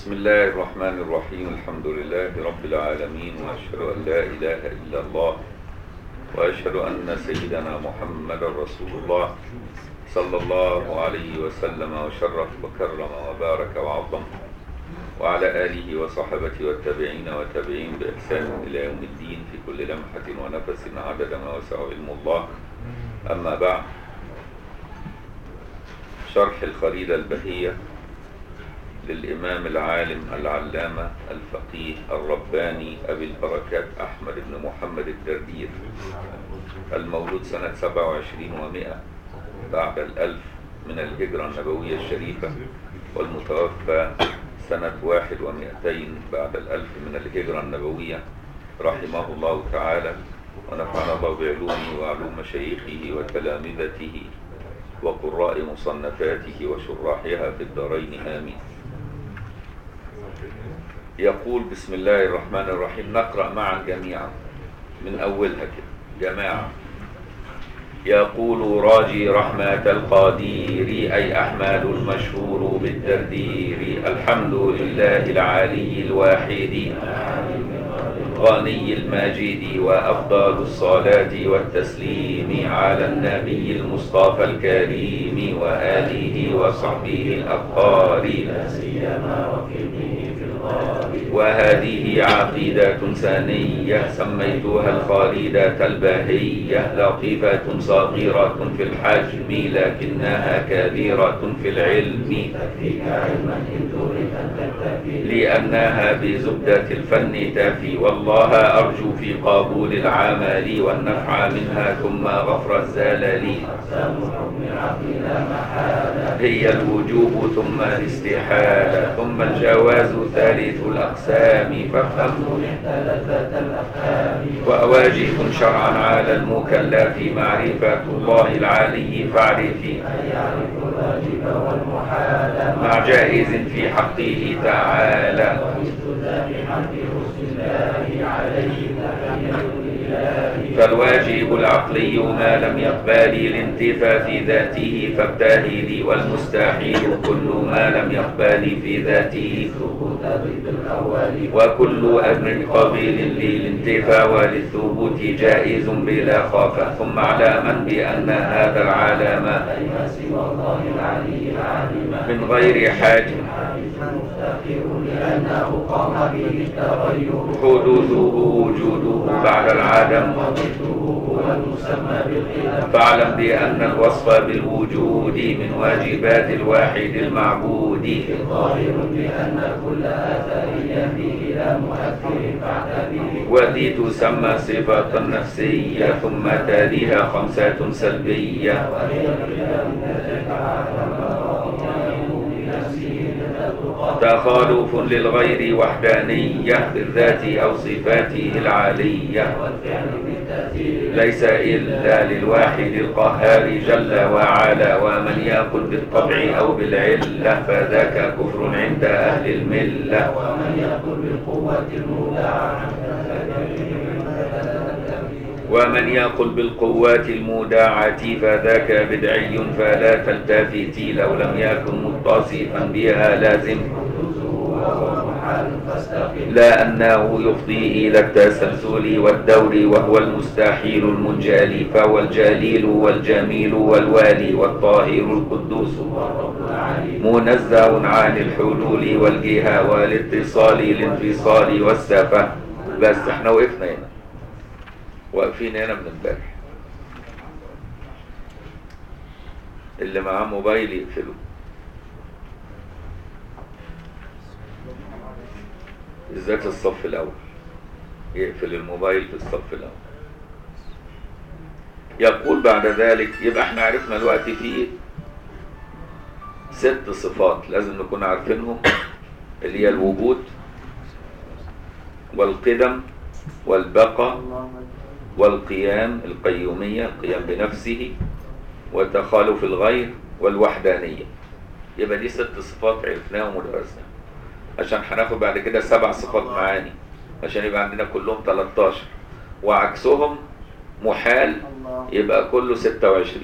بسم الله الرحمن الرحيم الحمد لله رب العالمين وأشهد أن لا إله إلا الله وأشهد أن سيدنا محمد رسول الله صلى الله عليه وسلم وشرف وكرم وبارك وعظم وعلى آله وصحبه والتابعين والتابعين بإحسان إلى يوم الدين في كل لمحة ونفس عدد ما وسع علم الله أما بعد شرح الخريدة البهية للإمام العالم العلامة الفقيه الرباني أبي البركات أحمد بن محمد الدردير المولود سنة 27 ومئة بعد الألف من الهجرة النبوية الشريفة والمتوفى سنة واحد ومئتين بعد الألف من الهجرة النبوية رحمه الله تعالى ونفعنا الله بعلومه وعلوم مشايخه وتلامذته وقراء مصنفاته وشراحها في الدارين آمين يقول بسم الله الرحمن الرحيم نقرأ معا جميعا من أولها كده جماعة يقول راجي رحمة القدير أي أحمد المشهور بالتردير الحمد لله العلي الواحد غني الماجد وأفضل الصلاة والتسليم على النبي المصطفى الكريم وآله وصحبه الأبطال لا سيما وكلمه في الغار وهذه عقيدة ثانية سميتها الخالدة البهية لطيفة صغيرة في الحجم لكنها كبيرة في العلم تكفيك علما إن تريد أن تكتفي لأنها بزبدة الفن تفي والله أرجو في قبول العمل والنفع منها ثم غفر الزلل أقسام حكم العقل محالة هي الوجوب ثم الاستحالة ثم الجواز ثالث الأقسام فافهم اختلفت الأفهام وواجب شرعا على المكلف معرفة الله العلي فاعرفي يعرف الواجب والمحال مع جائز في حقه تعالى ومثل ذا بحق رسل الله عليه فالواجب العقلي ما لم يقبل الانتفاء في ذاته فابتهلي والمستحيل كل ما لم يقبل في ذاته وكل أمر قابل للانتفاء وللثبوت جائز بلا خافة ثم اعلما بأن هذا العالم من غير حاجة لأنه قام به التغير حدوثه وجوده بعد العدم فاعلم بأن الوصف بالوجود من واجبات الواحد المعبود ظاهر بأن كل آثار فيه لا مؤثر فاعتبره وذي تسمى صفة نفسية ثم تاليها خمسات سلبية وهي تخالف للغير وحدانية بالذات أو صفاته العالية ليس إلا للواحد القهار جل وعلا ومن يأكل بالطبع أو بالعلة فذاك كفر عند أهل الملة ومن يأكل بالقوة المودعة ومن يقل بالقوات المودعة فذاك بدعي فلا تلتفتي لو لم يكن متصفا بها لازم لا أنه يفضي إلى التسلسل والدور وهو المستحيل المنجلي فهو الجليل والجميل والوالي والطاهر القدوس منزه عن الحلول والجهة والاتصال الانفصال والسفة بس احنا وقفنا هنا واقفين هنا من امبارح اللي معاه موبايل يقفله بالذات الصف الاول يقفل الموبايل في الصف الاول يقول بعد ذلك يبقى احنا عرفنا الوقت فيه ست صفات لازم نكون عارفينهم اللي هي الوجود والقدم والبقاء والقيام القيومية القيام بنفسه وتخالف الغير والوحدانية يبقى دي ست صفات عرفناهم ودرسناهم عشان هناخد بعد كده سبع صفات معاني عشان يبقى عندنا كلهم 13 وعكسهم محال يبقى كله 26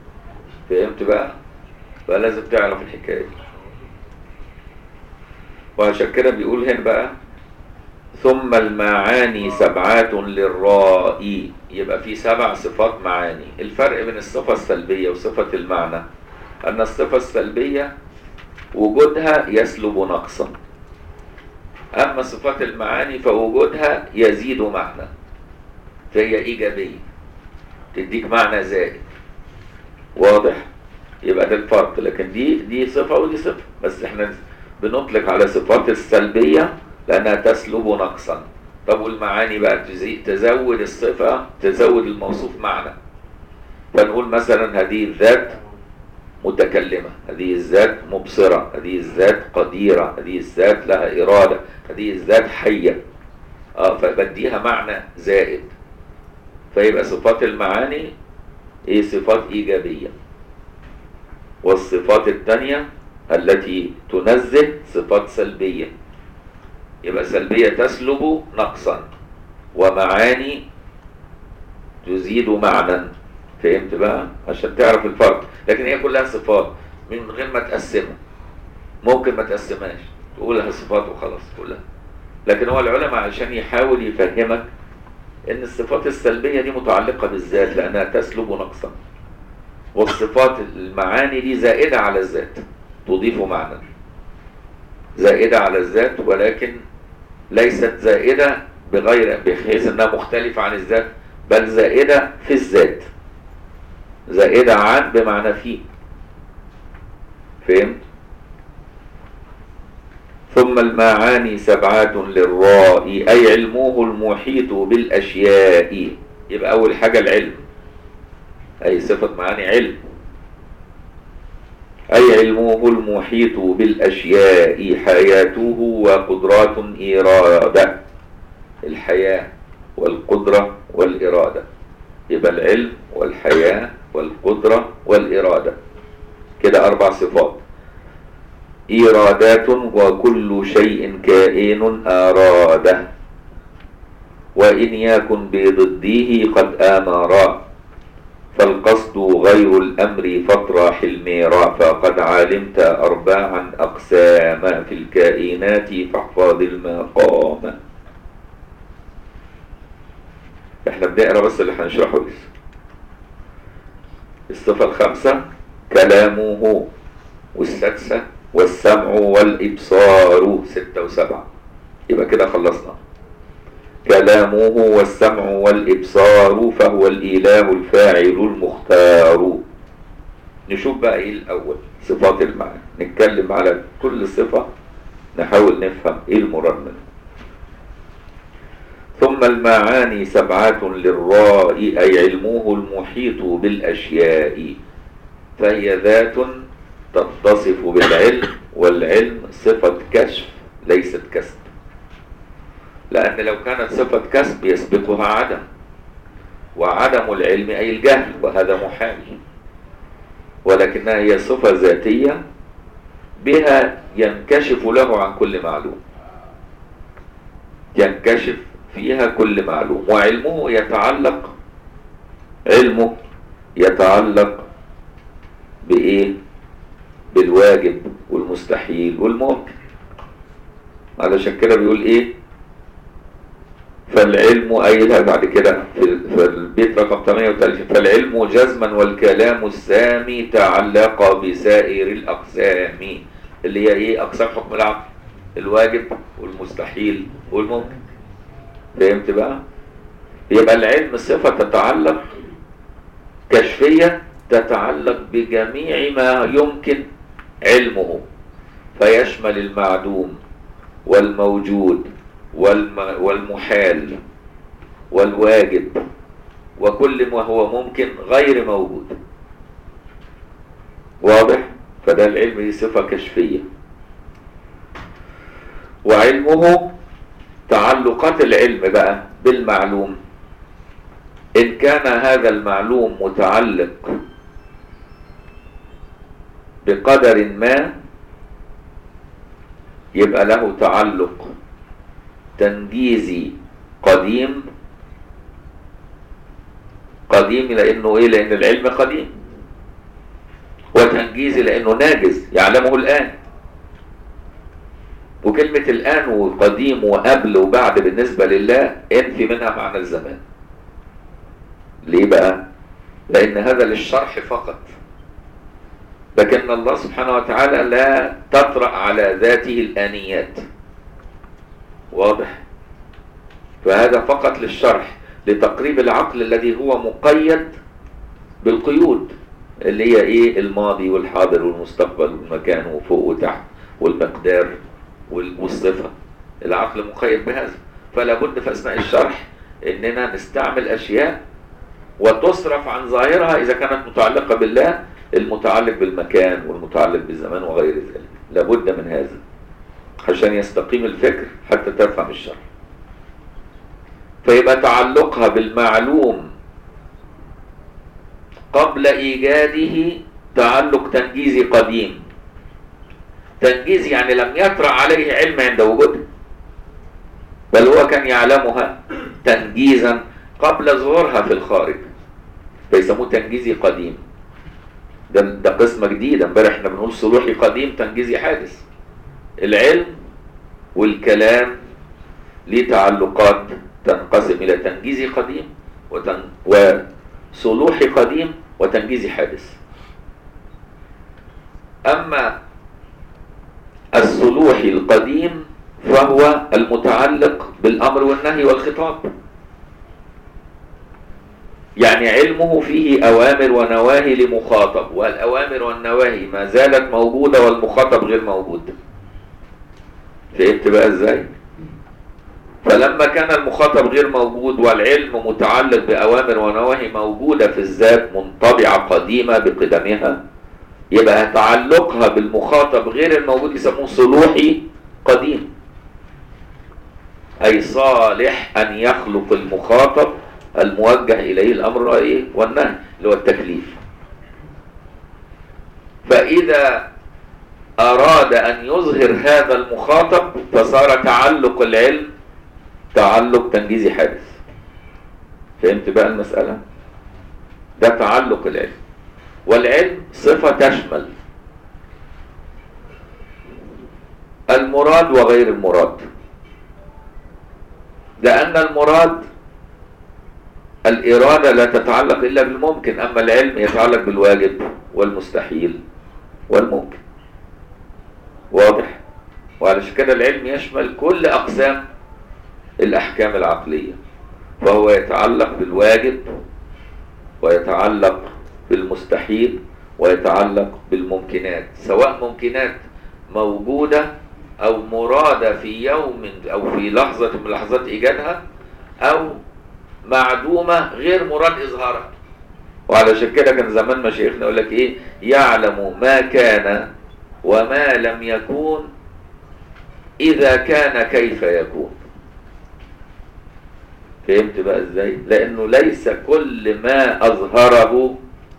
فهمت بقى؟ فلازم تعرف الحكاية دي وعشان كده بيقول هنا بقى ثم المعاني سبعات للرائي يبقى في سبع صفات معاني الفرق بين الصفة السلبية وصفة المعنى أن الصفة السلبية وجودها يسلب نقصا أما صفات المعاني فوجودها يزيد معنى فهي إيجابية تديك معنى زائد واضح يبقى ده الفرق لكن دي دي صفة ودي صفة بس احنا بنطلق على صفات السلبية لأنها تسلب نقصا طب والمعاني بقى تزي- تزود الصفة تزود الموصوف معنى فنقول مثلا هذه الذات متكلمة هذه الذات مبصرة هذه الذات قديرة هذه الذات لها إرادة هذه الذات حية اه فبديها معنى زائد فيبقى صفات المعاني ايه صفات إيجابية والصفات الثانية التي تنزه صفات سلبية يبقى سلبية تسلب نقصا ومعاني تزيد معنى فهمت بقى عشان تعرف الفرق لكن هي كلها صفات من غير ما تقسمها ممكن ما تقسمهاش تقولها صفات وخلاص كلها لكن هو العلماء عشان يحاول يفهمك ان الصفات السلبية دي متعلقة بالذات لانها تسلب نقصا والصفات المعاني دي زائدة على الذات تضيف معنى زائدة على الذات ولكن ليست زائدة بغير بحيث انها مختلفة عن الذات بل زائدة في الذات زائدة عن بمعنى في فهمت ثم المعاني سبعات للرائي أي علمه المحيط بالأشياء يبقى أول حاجة العلم أي صفة معاني علم أي علمه المحيط بالأشياء حياته وقدرات إرادة الحياة والقدرة والإرادة يبقى العلم والحياة والقدرة والإرادة كده أربع صفات إرادات وكل شيء كائن أراده وإن يكن بضده قد آمرا فالقصد غير الأمر فاطرح الميرا فقد علمت أرباعا أقساما في الكائنات فاحفظ المقام احنا بنقرا بس اللي هنشرحه لسه الصفة الخامسة كلامه والسادسة والسمع والإبصار ستة وسبعة يبقى كده خلصنا كلامه والسمع والإبصار فهو الإله الفاعل المختار نشوف بقى إيه الأول صفات المعنى نتكلم على كل صفة نحاول نفهم إيه المراد منها ثم المعاني سبعات للراء أي علمه المحيط بالأشياء فهي ذات تتصف بالعلم والعلم صفة كشف ليست كسب لأن لو كانت صفة كسب يسبقها عدم وعدم العلم أي الجهل وهذا محال ولكنها هي صفة ذاتية بها ينكشف له عن كل معلوم ينكشف فيها كل معلوم وعلمه يتعلق علمه يتعلق بإيه بالواجب والمستحيل والممكن علشان كده بيقول ايه فالعلم قايلها بعد كده في في البيت رقم 38 فالعلم جزما والكلام السامي تعلق بسائر الاقسام اللي هي ايه اقسام حكم العقل الواجب والمستحيل والممكن فهمت بقى يبقى العلم صفة تتعلق كشفية تتعلق بجميع ما يمكن علمه فيشمل المعدوم والموجود والم والمحال والواجب وكل ما هو ممكن غير موجود واضح فده العلم دي صفة كشفية وعلمه تعلقات العلم بقى بالمعلوم إن كان هذا المعلوم متعلق بقدر ما يبقى له تعلق تنجيزي قديم قديم لانه ايه لان العلم قديم وتنجيزي لانه ناجز يعلمه الان وكلمة الآن وقديم وقبل وبعد بالنسبة لله انفي منها معنى الزمان ليه بقى؟ لأن هذا للشرح فقط لكن الله سبحانه وتعالى لا تطرأ على ذاته الآنيات واضح؟ فهذا فقط للشرح لتقريب العقل الذي هو مقيد بالقيود اللي هي ايه الماضي والحاضر والمستقبل والمكان وفوق وتحت والمقدار والصفة العقل مقيد بهذا فلا بد في أثناء الشرح إننا نستعمل أشياء وتصرف عن ظاهرها إذا كانت متعلقة بالله المتعلق بالمكان والمتعلق بالزمان وغير ذلك لابد من هذا عشان يستقيم الفكر حتى تفهم الشرح فيبقى تعلقها بالمعلوم قبل إيجاده تعلق تنجيزي قديم تنجيز يعني لم يطرأ عليه علم عند وجوده بل هو كان يعلمها تنجيزا قبل ظهورها في الخارج فيسموه تنجيزي قديم ده ده قسمة جديدة امبارح احنا بنقول صلوحي قديم تنجيزي حادث العلم والكلام ليه تعلقات تنقسم إلى تنجيزي قديم وتن... وصلوحي قديم وتنجيزي حادث أما الصلوح القديم فهو المتعلق بالأمر والنهي والخطاب يعني علمه فيه أوامر ونواهي لمخاطب والأوامر والنواهي ما زالت موجودة والمخاطب غير موجود فهمت بقى ازاي فلما كان المخاطب غير موجود والعلم متعلق بأوامر ونواهي موجودة في الذات منطبعة قديمة بقدمها يبقى تعلقها بالمخاطب غير الموجود يسموه صلوحي قديم أي صالح أن يخلق المخاطب الموجه إليه الأمر إيه والنهي اللي هو التكليف فإذا أراد أن يظهر هذا المخاطب فصار تعلق العلم تعلق تنجيزي حادث فهمت بقى المسألة ده تعلق العلم والعلم صفة تشمل المراد وغير المراد لأن المراد الإرادة لا تتعلق إلا بالممكن أما العلم يتعلق بالواجب والمستحيل والممكن واضح وعلشان كده العلم يشمل كل أقسام الأحكام العقلية فهو يتعلق بالواجب ويتعلق بالمستحيل ويتعلق بالممكنات سواء ممكنات موجودة أو مرادة في يوم أو في لحظة من لحظات إيجادها أو معدومة غير مراد إظهارها وعلشان كده كان زمان مشايخنا يقول لك إيه يعلم ما كان وما لم يكون إذا كان كيف يكون فهمت بقى ازاي لانه ليس كل ما اظهره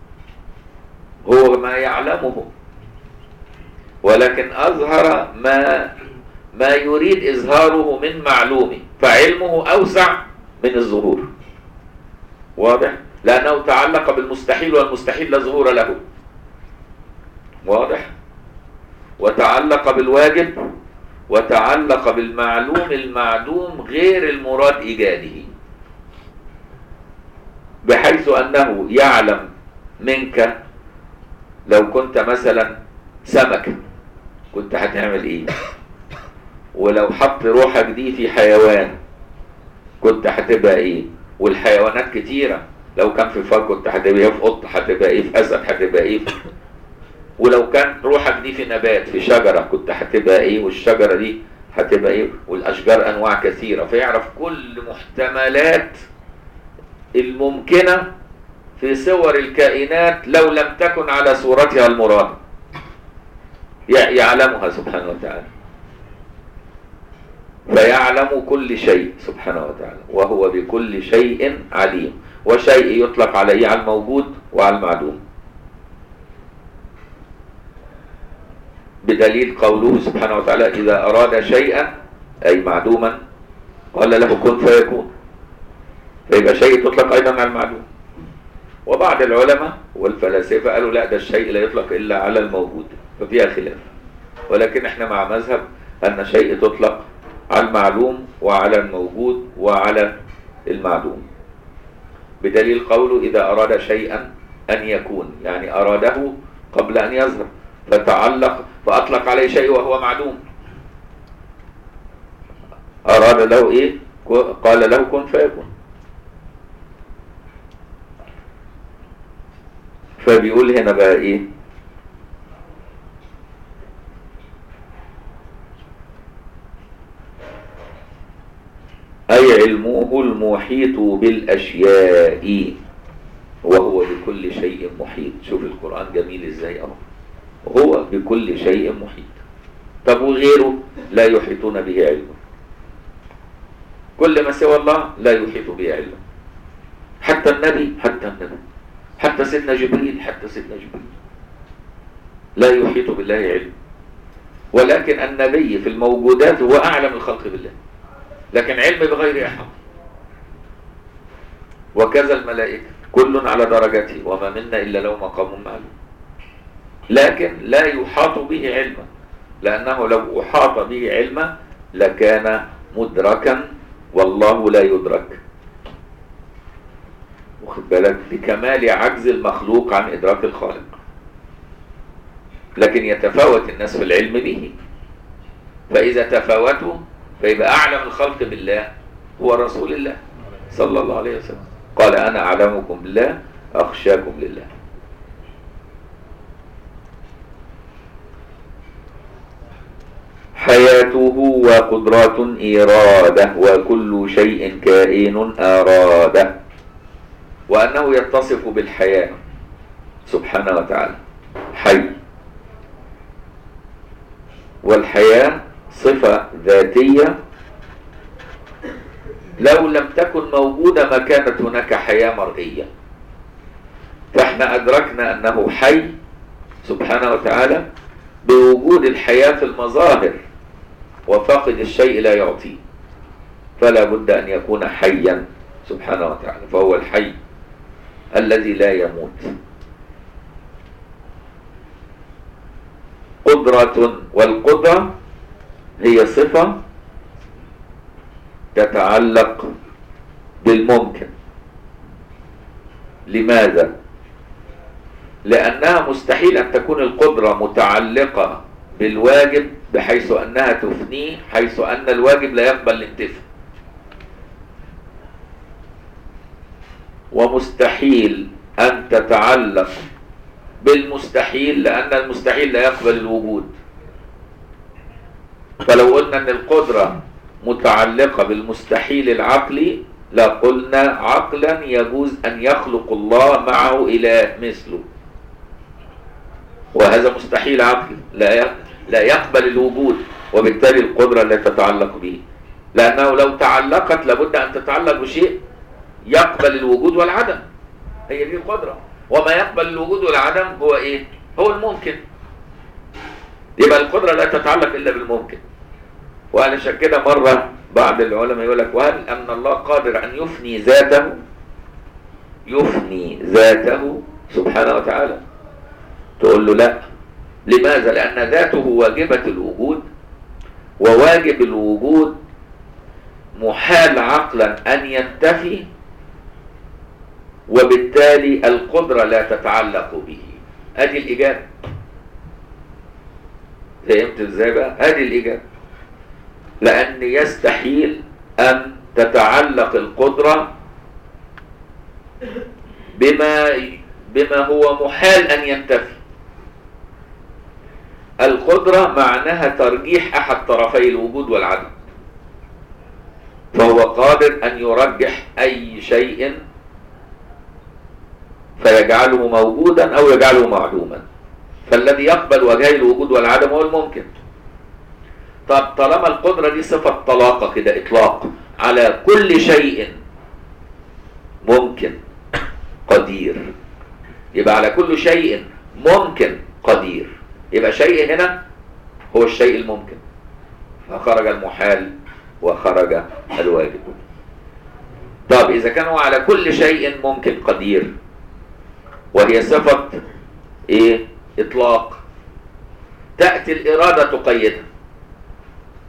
هو ما يعلمه ولكن اظهر ما ما يريد اظهاره من معلومه فعلمه اوسع من الظهور واضح لانه تعلق بالمستحيل والمستحيل لا ظهور له واضح وتعلق بالواجب وتعلق بالمعلوم المعدوم غير المراد ايجاده بحيث أنه يعلم منك لو كنت مثلا سمكة كنت هتعمل ايه ولو حط روحك دي في حيوان كنت هتبقى ايه والحيوانات كتيرة لو كان في فار كنت هتبقى ايه في قط هتبقى ايه في اسد هتبقى ايه في ولو كان روحك دي في نبات في شجرة كنت هتبقى ايه والشجرة دي هتبقى ايه والاشجار انواع كثيرة فيعرف كل محتملات الممكنة في صور الكائنات لو لم تكن على صورتها المراد يعلمها سبحانه وتعالى فيعلم كل شيء سبحانه وتعالى وهو بكل شيء عليم وشيء يطلق عليه على الموجود وعلى المعدوم بدليل قوله سبحانه وتعالى إذا أراد شيئا أي معدوما قال له كن فيكون فيبقى شيء تطلق أيضا على المعدوم وبعض العلماء والفلاسفة قالوا لا ده الشيء لا يطلق إلا على الموجود ففيها خلاف ولكن احنا مع مذهب أن شيء تطلق على المعلوم وعلى الموجود وعلى المعدوم بدليل قوله إذا أراد شيئا أن يكون يعني أراده قبل أن يظهر فتعلق فأطلق عليه شيء وهو معدوم أراد له إيه قال له كن فيكون فبيقول هنا بقى إيه أي علمه المحيط بالأشياء وهو بكل شيء محيط شوف القرآن جميل إزاي أهو هو بكل شيء محيط طب وغيره لا يحيطون به علما كل ما سوى الله لا يحيط به علما حتى النبي حتى النبي حتى سيدنا جبريل حتى سيدنا جبريل لا يحيط بالله علم ولكن النبي في الموجودات هو أعلم الخلق بالله لكن علم بغير أحد وكذا الملائكة كل على درجته وما منا إلا له مقام معلوم لكن لا يحاط به علما لأنه لو أحاط به علما لكان مدركا والله لا يدرك واخد بالك بكمال عجز المخلوق عن إدراك الخالق لكن يتفاوت الناس في العلم به فإذا تفاوتوا فيبقى أعلم الخلق بالله هو رسول الله صلى الله عليه وسلم قال أنا أعلمكم بالله أخشاكم لله حياته وقدرات إرادة وكل شيء كائن أراده وأنه يتصف بالحياة سبحانه وتعالى حي والحياة صفة ذاتية لو لم تكن موجودة ما كانت هناك حياة مرئية فاحنا أدركنا أنه حي سبحانه وتعالى بوجود الحياة في المظاهر وفاقد الشيء لا يعطيه فلا بد أن يكون حيا سبحانه وتعالى فهو الحي الذي لا يموت قدرة والقدرة هي صفة تتعلق بالممكن لماذا؟ لأنها مستحيل أن تكون القدرة متعلقة بالواجب بحيث أنها تفنيه حيث أن الواجب لا يقبل الانتفاع ومستحيل أن تتعلق بالمستحيل لأن المستحيل لا يقبل الوجود فلو قلنا أن القدرة متعلقة بالمستحيل العقلي لقلنا عقلا يجوز أن يخلق الله معه إله مثله وهذا مستحيل عقلي لا لا يقبل الوجود وبالتالي القدرة لا تتعلق به لأنه لو تعلقت لابد أن تتعلق بشيء يقبل الوجود والعدم هي دي القدرة وما يقبل الوجود والعدم هو إيه؟ هو الممكن يبقى القدرة لا تتعلق إلا بالممكن وعلشان كده مرة بعض العلماء يقول لك وهل أن الله قادر أن يفني ذاته يفني ذاته سبحانه وتعالى تقول له لا لماذا لأن ذاته واجبة الوجود وواجب الوجود محال عقلا أن ينتفي وبالتالي القدرة لا تتعلق به هذه الإجابة فهمت ازاي بقى هذه الإجابة لأن يستحيل أن تتعلق القدرة بما بما هو محال أن ينتفي القدرة معناها ترجيح أحد طرفي الوجود والعدم فهو قادر أن يرجح أي شيء فيجعله موجودا أو يجعله معدوما فالذي يقبل وجهي الوجود والعدم هو الممكن طب طالما القدرة دي صفة طلاقة كده إطلاق على كل شيء ممكن قدير يبقى على كل شيء ممكن قدير يبقى شيء هنا هو الشيء الممكن فخرج المحال وخرج الواجب طب إذا كان هو على كل شيء ممكن قدير وهي صفة إيه إطلاق تأتي الإرادة تقيدها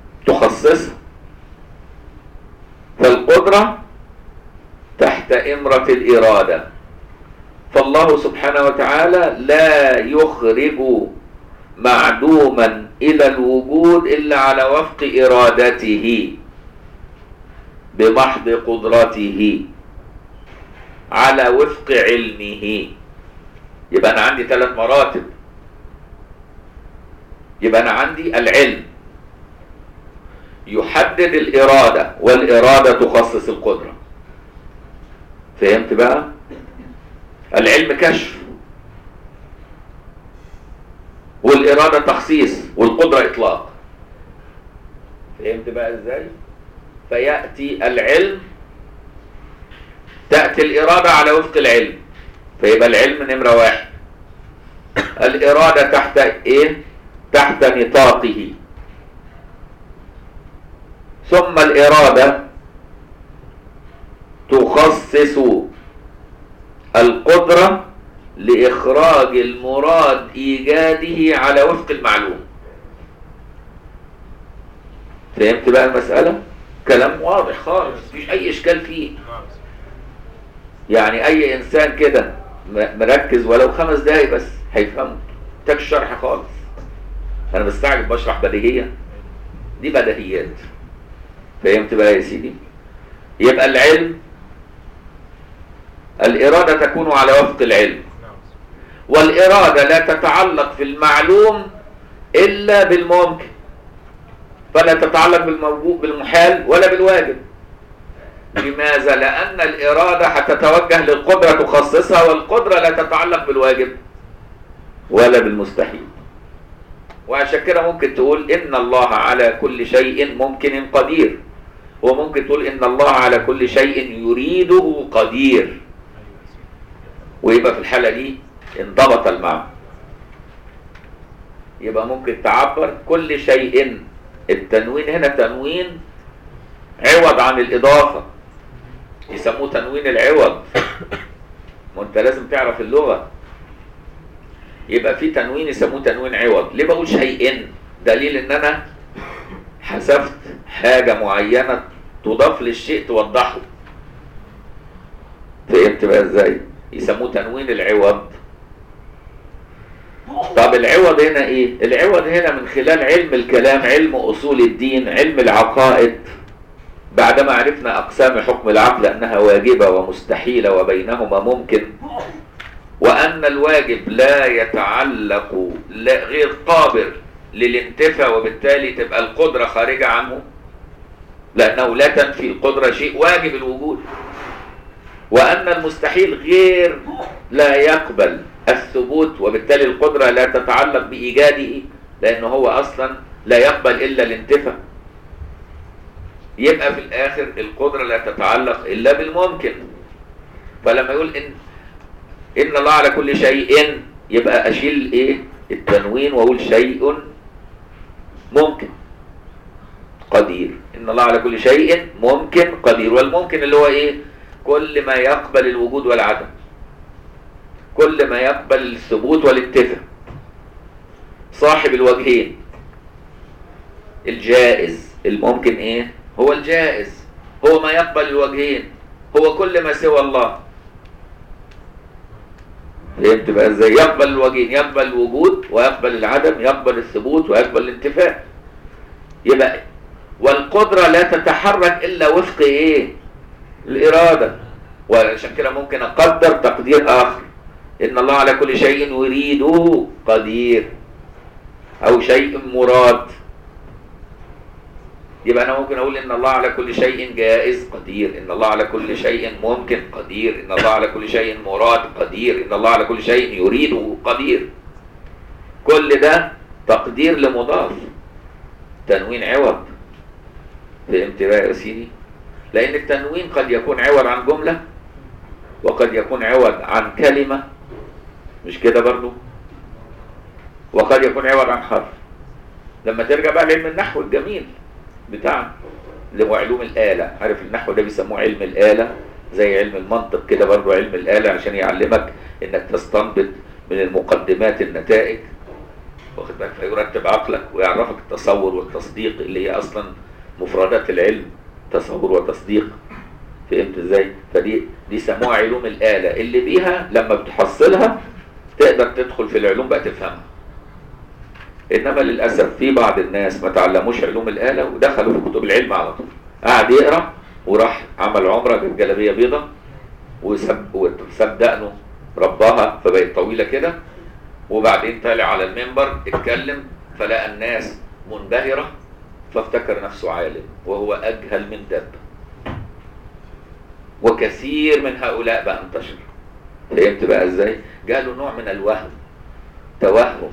إمرة الإرادة فالله سبحانه وتعالى لا يخرج معدوما إلى الوجود إلا على وفق إرادته بمحض قدرته على وفق علمه يبقى أنا عندي ثلاث مراتب يبقى أنا عندي العلم يحدد الإرادة والإرادة تخصص القدرة فهمت بقى العلم كشف والإرادة تخصيص والقدرة إطلاق فهمت بقى إزاي فيأتي العلم تأتي الإرادة على وفق العلم فيبقى العلم نمرة واحد الإرادة تحت إيه تحت نطاقه ثم الإرادة تخصص القدرة لإخراج المراد إيجاده على وفق المعلوم فهمت بقى المسألة؟ كلام واضح خالص مفيش أي إشكال فيه يعني أي إنسان كده مركز ولو خمس دقايق بس هيفهمه محتاج شرح خالص أنا بستعجب بشرح بديهية دي بديهيات فهمت بقى يا سيدي يبقى العلم الإرادة تكون على وفق العلم والإرادة لا تتعلق في المعلوم إلا بالممكن فلا تتعلق بالموجود بالمحال ولا بالواجب لماذا؟ لأن الإرادة هتتوجه للقدرة تخصصها والقدرة لا تتعلق بالواجب ولا بالمستحيل وعشان كده ممكن تقول إن الله على كل شيء ممكن قدير وممكن تقول إن الله على كل شيء يريده قدير ويبقى في الحالة دي انضبط المعنى يبقى ممكن تعبر كل شيء التنوين هنا تنوين عوض عن الإضافة يسموه تنوين العوض ما انت لازم تعرف اللغة يبقى في تنوين يسموه تنوين عوض ليه بقول شيئين دليل ان انا حذفت حاجة معينة تضاف للشيء توضحه فهمت بقى ازاي يسموه تنوين العوض طب العوض هنا ايه العوض هنا من خلال علم الكلام علم اصول الدين علم العقائد بعدما عرفنا اقسام حكم العقل انها واجبة ومستحيلة وبينهما ممكن وان الواجب لا يتعلق لا غير قابل للانتفاء وبالتالي تبقى القدرة خارجة عنه لانه لا تنفي القدرة شيء واجب الوجود وأن المستحيل غير لا يقبل الثبوت وبالتالي القدرة لا تتعلق بإيجاده لأنه هو أصلا لا يقبل إلا الانتفاء يبقى في الآخر القدرة لا تتعلق إلا بالممكن فلما يقول إن إن الله على كل شيء يبقى أشيل إيه التنوين وأقول شيء ممكن قدير إن الله على كل شيء ممكن قدير والممكن اللي هو إيه كل ما يقبل الوجود والعدم كل ما يقبل الثبوت والانتفاء صاحب الوجهين الجائز الممكن ايه هو الجائز هو ما يقبل الوجهين هو كل ما سوى الله فهمت بقى ازاي يقبل الوجهين يقبل الوجود ويقبل العدم يقبل الثبوت ويقبل الانتفاء يبقى والقدرة لا تتحرك الا وفق ايه الإرادة وعشان كده ممكن أقدر تقدير آخر إن الله على كل شيء يريده قدير أو شيء مراد يبقى أنا ممكن أقول إن الله على كل شيء جائز قدير إن الله على كل شيء ممكن قدير إن الله على كل شيء مراد قدير إن الله على كل شيء يريده قدير كل ده تقدير لمضاف تنوين عوض فهمت بقى يا سيدي لأن التنوين قد يكون عوض عن جملة وقد يكون عوض عن كلمة مش كده برضو وقد يكون عوض عن حرف لما ترجع بقى لعلم النحو الجميل بتاعنا اللي هو علوم الآلة عارف النحو ده بيسموه علم الآلة زي علم المنطق كده برضو علم الآلة عشان يعلمك انك تستنبط من المقدمات النتائج واخد بالك فيرتب عقلك ويعرفك التصور والتصديق اللي هي اصلا مفردات العلم تصور وتصديق فهمت ازاي فدي دي سموها علوم الآلة اللي بيها لما بتحصلها تقدر تدخل في العلوم بقى تفهمها انما للاسف في بعض الناس ما تعلموش علوم الآلة ودخلوا في كتب العلم على طول قعد يقرا وراح عمل عمره جاب جلابيه بيضه وسب وسب دقنه رباها فبقت طويله كده وبعدين طلع على المنبر اتكلم فلقى الناس منبهره فافتكر نفسه عالم وهو اجهل من دب وكثير من هؤلاء بقى انتشر فهمت بقى ازاي جاله نوع من الوهم توهم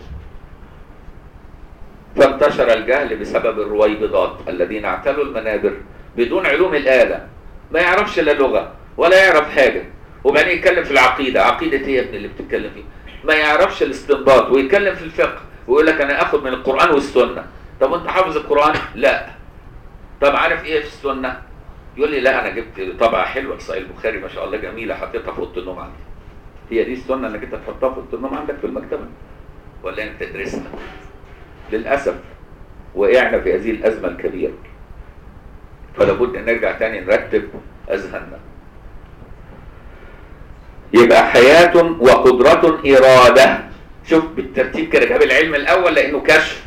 فانتشر الجهل بسبب الرويبضات الذين اعتلوا المنابر بدون علوم الآلة ما يعرفش لا لغة ولا يعرف حاجة وبعدين يتكلم في العقيدة عقيدة ايه يا ابني اللي بتتكلم فيه ما يعرفش الاستنباط ويتكلم في الفقه ويقول لك انا اخد من القرآن والسنة طب وانت حافظ القرآن لا طب عارف ايه في السنة يقول لي لا انا جبت طبعة حلوة في صحيح البخاري ما شاء الله جميلة حطيتها في اوضه النوم عندي هي دي السنة انك انت تحطها في اوضه النوم عندك في المكتبة ولا انت تدرسها للأسف وقعنا في هذه الأزمة الكبيرة فلا بد ان نرجع تاني نرتب اذهاننا يبقى حياة وقدرة إرادة شوف بالترتيب كده جاب العلم الأول لأنه كشف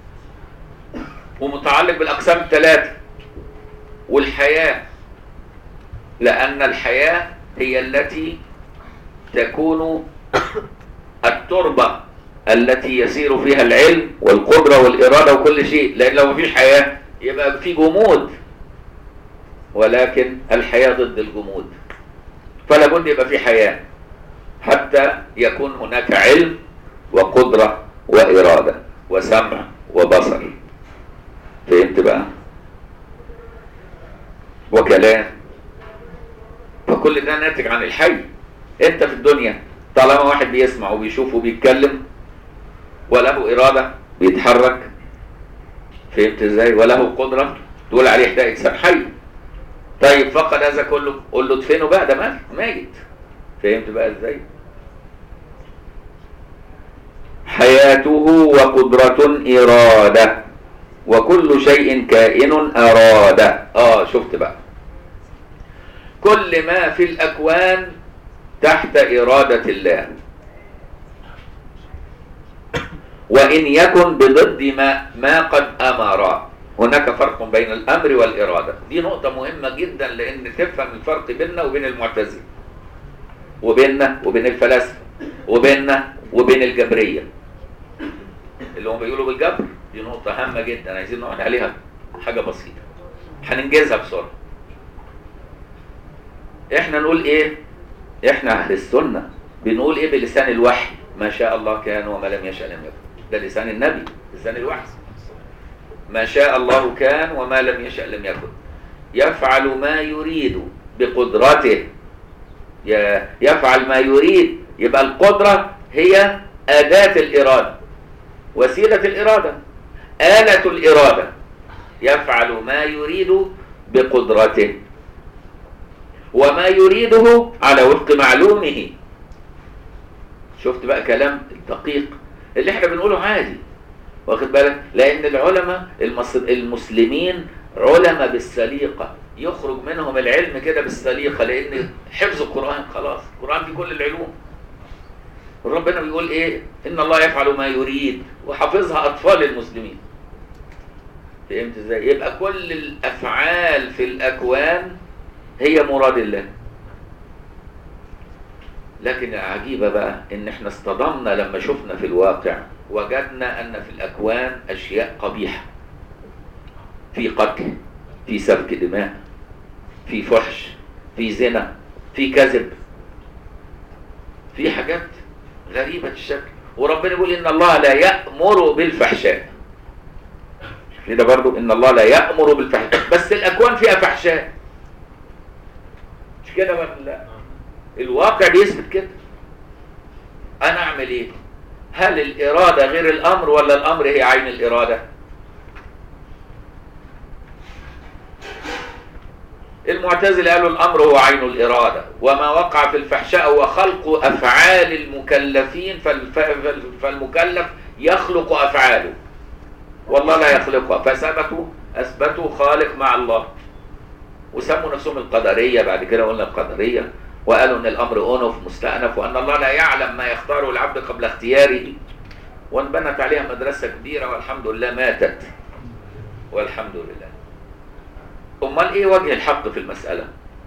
ومتعلق بالأقسام الثلاثة والحياة لأن الحياة هي التي تكون التربة التي يسير فيها العلم والقدرة والإرادة وكل شيء لأن لو مفيش حياة يبقى في جمود ولكن الحياة ضد الجمود فلا بد يبقى في حياة حتى يكون هناك علم وقدرة وإرادة وسمع وبصر فهمت بقى وكلام فكل ده ناتج عن الحي انت في الدنيا طالما واحد بيسمع وبيشوف وبيتكلم وله إرادة بيتحرك فهمت ازاي وله قدرة تقول عليه ده إنسان حي طيب فقد هذا كله قول له ادفنه بقى ده مات ميت فهمت بقى ازاي حياته وقدرة إرادة وكل شيء كائن أراد آه شفت بقى كل ما في الأكوان تحت إرادة الله وإن يكن بضد ما ما قد أمر هناك فرق بين الأمر والإرادة دي نقطة مهمة جدا لأن تفهم الفرق بيننا وبين المعتزلة وبيننا وبين الفلاسفة وبيننا وبين الجبرية اللي هم بيقولوا بالجبر دي نقطة هامة جدا عايزين نقعد عليها حاجة بسيطة هننجزها بسرعة احنا نقول ايه احنا اهل السنة بنقول ايه بلسان الوحي ما شاء الله كان وما لم يشاء لم يكن ده لسان النبي لسان الوحي ما شاء الله كان وما لم يشاء لم يكن يفعل ما يريد بقدرته يفعل ما يريد يبقى القدرة هي أداة الإرادة وسيلة الإرادة آلة الإرادة يفعل ما يريد بقدرته وما يريده على وفق معلومه شفت بقى كلام الدقيق اللي احنا بنقوله عادي واخد بالك لان العلماء المسلمين علماء بالسليقه يخرج منهم العلم كده بالسليقه لان حفظ القران خلاص القران في كل العلوم ربنا بيقول ايه ان الله يفعل ما يريد وحافظها اطفال المسلمين فهمت ازاي يبقى كل الافعال في الاكوان هي مراد الله لكن العجيبة بقى ان احنا اصطدمنا لما شفنا في الواقع وجدنا ان في الاكوان اشياء قبيحة في قتل في سفك دماء في فحش في زنا في كذب في حاجات غريبة الشكل وربنا يقول ان الله لا يأمر بالفحشاء كده برضو ان الله لا يأمر بالفحشاء بس الاكوان فيها فحشاء مش كده ولا لا الواقع بيثبت كده انا اعمل ايه هل الاراده غير الامر ولا الامر هي عين الاراده المعتزله قالوا الامر هو عين الاراده وما وقع في الفحشاء هو خلق افعال المكلفين فالمكلف يخلق افعاله والله لا يخلقها فثبتوا اثبتوا خالق مع الله وسموا نفسهم القدرية بعد كده قلنا القدرية وقالوا ان الامر انف مستأنف وان الله لا يعلم ما يختاره العبد قبل اختياره وانبنت عليها مدرسة كبيرة والحمد لله ماتت والحمد لله امال ايه وجه الحق في المسألة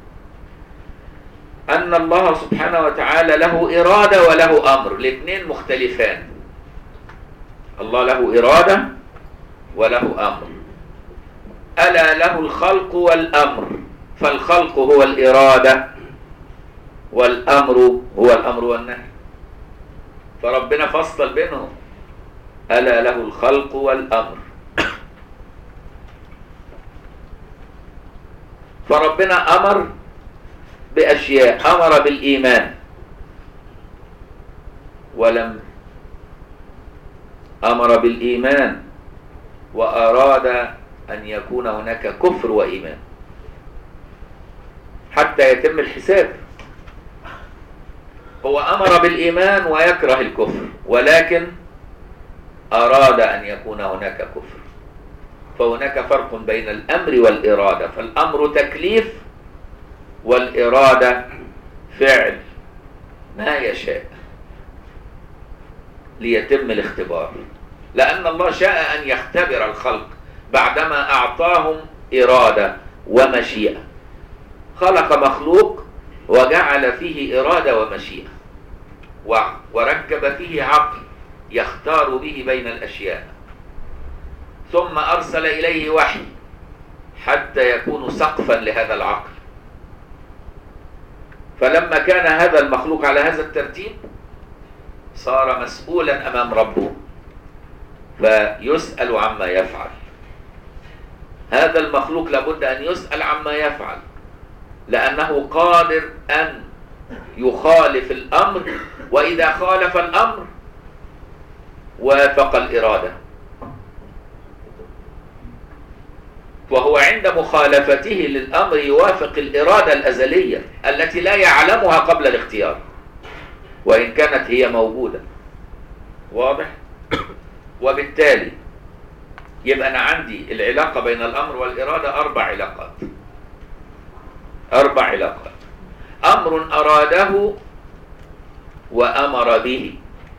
ان الله سبحانه وتعالى له ارادة وله امر الاثنين مختلفان الله له ارادة وله امر الا له الخلق والامر فالخلق هو الاراده والامر هو الامر والنهي فربنا فصل بينهم الا له الخلق والامر فربنا امر باشياء امر بالايمان ولم امر بالايمان واراد ان يكون هناك كفر وايمان حتى يتم الحساب هو امر بالايمان ويكره الكفر ولكن اراد ان يكون هناك كفر فهناك فرق بين الامر والاراده فالامر تكليف والاراده فعل ما يشاء ليتم الاختبار لان الله شاء ان يختبر الخلق بعدما اعطاهم اراده ومشيئه خلق مخلوق وجعل فيه إرادة ومشيئة وركب فيه عقل يختار به بين الأشياء ثم أرسل إليه وحي حتى يكون سقفا لهذا العقل فلما كان هذا المخلوق على هذا الترتيب صار مسؤولا أمام ربه فيسأل عما يفعل هذا المخلوق لابد أن يسأل عما يفعل لأنه قادر أن يخالف الأمر وإذا خالف الأمر وافق الإرادة وهو عند مخالفته للأمر يوافق الإرادة الأزلية التي لا يعلمها قبل الاختيار وإن كانت هي موجودة واضح؟ وبالتالي يبقى أنا عندي العلاقة بين الأمر والإرادة أربع علاقات أربع علاقات أمر أراده وأمر به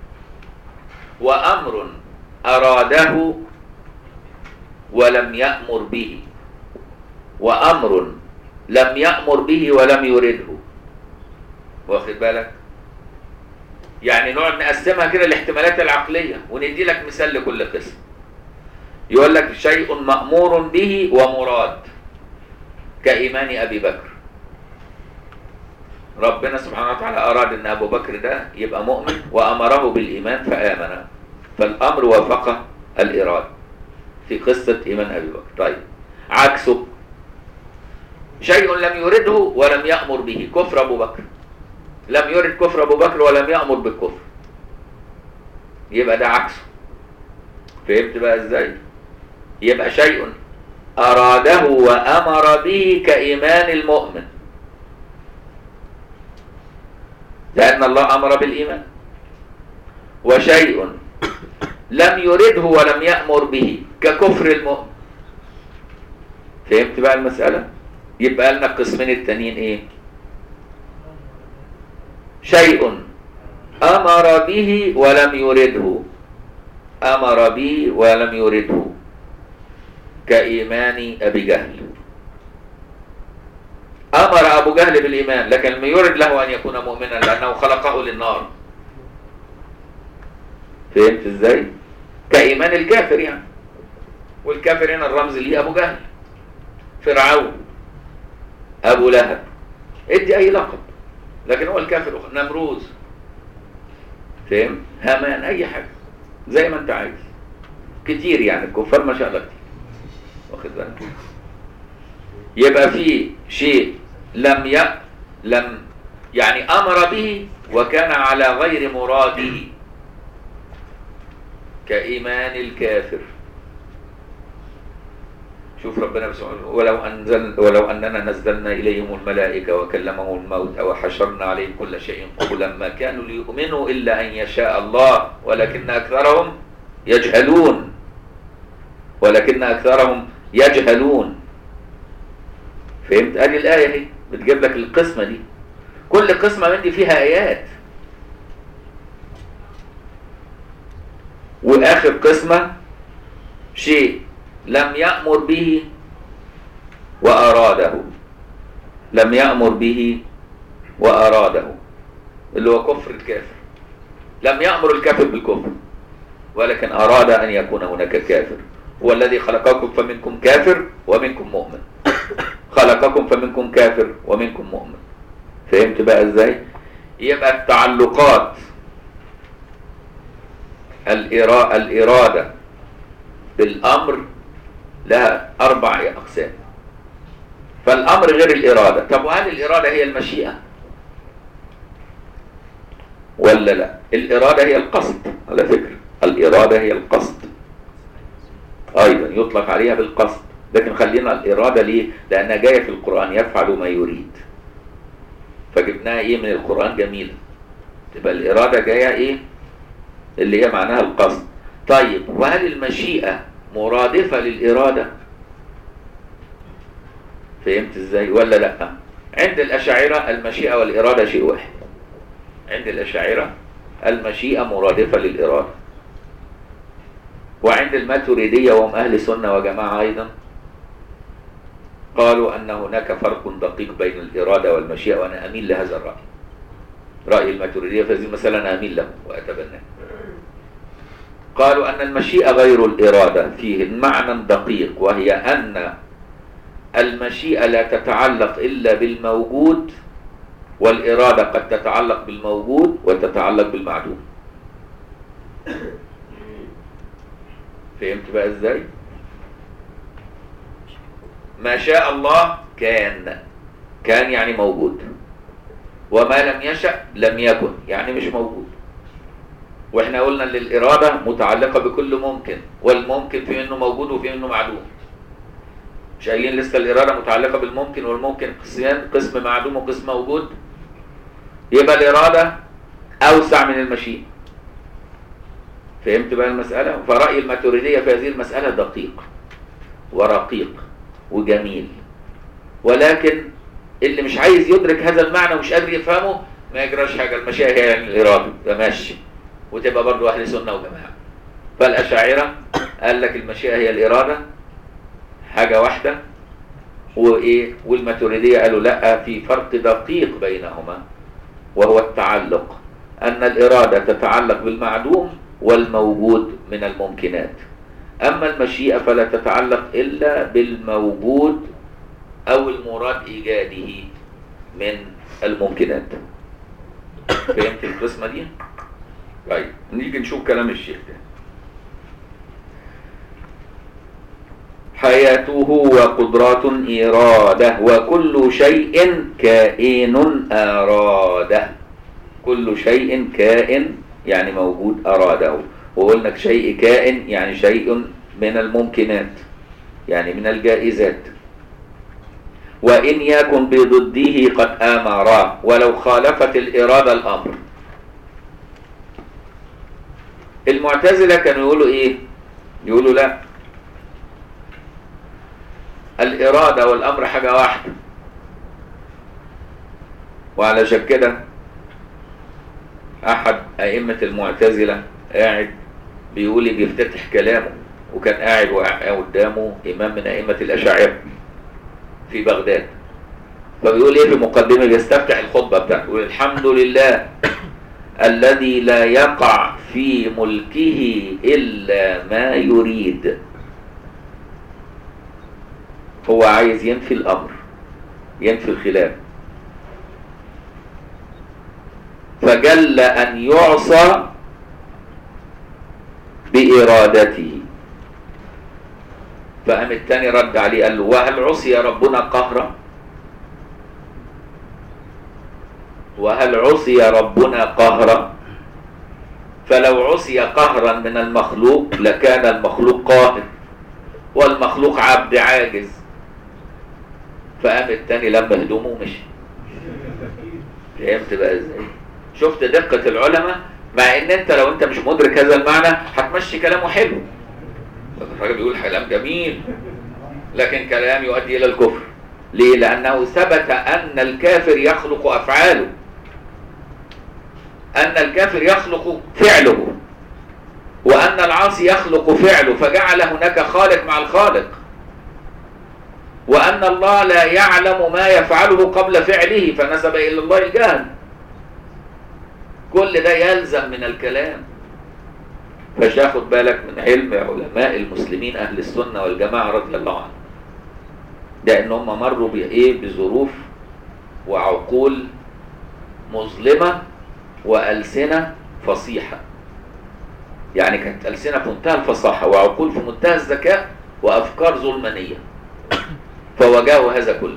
وأمر أراده ولم يأمر به وأمر لم يأمر به ولم يرده واخد بالك يعني نقعد نقسمها كده الاحتمالات العقلية وندي لك مثال لكل قسم يقول لك شيء مأمور به ومراد كإيمان أبي بكر ربنا سبحانه وتعالى أراد أن أبو بكر ده يبقى مؤمن وأمره بالإيمان فآمن فالأمر وافق الإرادة في قصة إيمان أبي بكر طيب عكسه شيء لم يرده ولم يأمر به كفر أبو بكر لم يرد كفر أبو بكر ولم يأمر بالكفر يبقى ده عكسه فهمت بقى ازاي يبقى شيء أراده وأمر به كإيمان المؤمن لأن الله أمر بالإيمان وشيء لم يرده ولم يأمر به ككفر المؤمن فهمت بقى المسألة يبقى لنا القسمين التانيين ايه شيء أمر به ولم يرده أمر به ولم يرده كإيمان أبي جهل أمر أبو جهل بالإيمان لكن لم يرد له أن يكون مؤمنا لأنه خلقه للنار فهمت إزاي؟ كإيمان الكافر يعني والكافر هنا الرمز ليه أبو جهل فرعون أبو لهب ادي أي لقب لكن هو الكافر نمروز فهم؟ هامان أي حاجة زي ما أنت عايز كتير يعني الكفار ما شاء الله كتير واخد بالك يبقى في شيء لم ي... لم يعني امر به وكان على غير مراده كايمان الكافر شوف ربنا سبحانه ولو انزل ولو اننا نزلنا اليهم الملائكه وكلمهم الموت وحشرنا عليهم كل شيء قبلا ما كانوا ليؤمنوا الا ان يشاء الله ولكن اكثرهم يجهلون ولكن اكثرهم يجهلون فهمت ادي الايه اهي بتجيب لك القسمه دي كل قسمه من دي فيها ايات واخر قسمه شيء لم يامر به واراده لم يامر به واراده اللي هو كفر الكافر لم يامر الكافر بالكفر ولكن اراد ان يكون هناك كافر هو الذي خلقكم فمنكم كافر ومنكم مؤمن خلقكم فمنكم كافر ومنكم مؤمن فهمت بقى ازاي يبقى التعلقات الإرا... الإرادة بالأمر لها أربع أقسام فالأمر غير الإرادة طب وهل الإرادة هي المشيئة ولا لا الإرادة هي القصد على فكرة الإرادة هي القصد أيضا يطلق عليها بالقصد لكن خلينا الإرادة ليه لأنها جاية في القرآن يفعل ما يريد فجبناها إيه من القرآن جميلة تبقى الإرادة جاية إيه اللي هي معناها القصد طيب وهل المشيئة مرادفة للإرادة فهمت ازاي ولا لا عند الأشاعرة المشيئة والإرادة شيء واحد عند الأشاعرة المشيئة مرادفة للإرادة وعند الماتريدية وهم أهل سنة وجماعة أيضا قالوا أن هناك فرق دقيق بين الإرادة والمشيئة وأنا أميل لهذا الرأي رأي الماتريدية في هذه المسألة أنا أميل له وأتبناه قالوا أن المشيئة غير الإرادة فيه معنى دقيق وهي أن المشيئة لا تتعلق إلا بالموجود والإرادة قد تتعلق بالموجود وتتعلق بالمعدوم فهمت بقى ازاي ما شاء الله كان كان يعني موجود وما لم يشأ لم يكن يعني مش موجود واحنا قلنا ان الإرادة متعلقة بكل ممكن والممكن في منه موجود وفي منه معدوم مش قايلين لسه الإرادة متعلقة بالممكن والممكن قسمين قسم معدوم وقسم موجود يبقى الإرادة أوسع من المشيئة فهمت بقى المسألة فرأي الماتريدية في هذه المسألة دقيق ورقيق وجميل ولكن اللي مش عايز يدرك هذا المعنى ومش قادر يفهمه ما يجراش حاجة المشيئة هي يعني الإرادة ده ماشي وتبقى برضه أهل سنة وجماعة فالأشاعرة قال لك المشيئة هي الإرادة حاجة واحدة وإيه والماتريدية قالوا لا في فرق دقيق بينهما وهو التعلق أن الإرادة تتعلق بالمعدوم والموجود من الممكنات أما المشيئة فلا تتعلق إلا بالموجود أو المراد إيجاده من الممكنات فهمت القسمة دي؟ طيب نيجي نشوف كلام الشيخ ده حياته وقدرات إرادة وكل شيء كائن أراده كل شيء كائن يعني موجود أراده وقلنا شيء كائن يعني شيء من الممكنات يعني من الجائزات وإن يكن بضده قد آمرا ولو خالفت الإرادة الأمر المعتزلة كانوا يقولوا إيه يقولوا لا الإرادة والأمر حاجة واحدة وعلشان كده أحد أئمة المعتزلة قاعد بيقول بيفتتح كلامه وكان قاعد قدامه إمام من أئمة الأشاعرة في بغداد فبيقول إيه في مقدمة بيستفتح الخطبة بتاعته يقول الحمد لله الذي لا يقع في ملكه إلا ما يريد هو عايز ينفي الأمر ينفي الخلاف فجل أن يعصى بإرادته فقام التاني رد عليه قال له وهل عصي ربنا قهرا وهل عصي ربنا قهرا فلو عصي قهرا من المخلوق لكان المخلوق قاهر والمخلوق عبد عاجز فقام التاني لما هدومه ومشي فهمت بقى ازاي شفت دقة العلماء مع ان انت لو انت مش مدرك هذا المعنى هتمشي كلامه حلو الراجل بيقول كلام جميل لكن كلام يؤدي الى الكفر ليه لانه ثبت ان الكافر يخلق افعاله ان الكافر يخلق فعله وان العاصي يخلق فعله فجعل هناك خالق مع الخالق وان الله لا يعلم ما يفعله قبل فعله فنسب الى الله الجهل كل ده يلزم من الكلام فش ياخد بالك من علم علماء المسلمين اهل السنه والجماعه رضي الله عنهم لان هم مروا بايه بظروف وعقول مظلمه والسنه فصيحه يعني كانت السنه في منتهى الفصاحه وعقول في منتهى الذكاء وافكار ظلمانيه فواجهوا هذا كله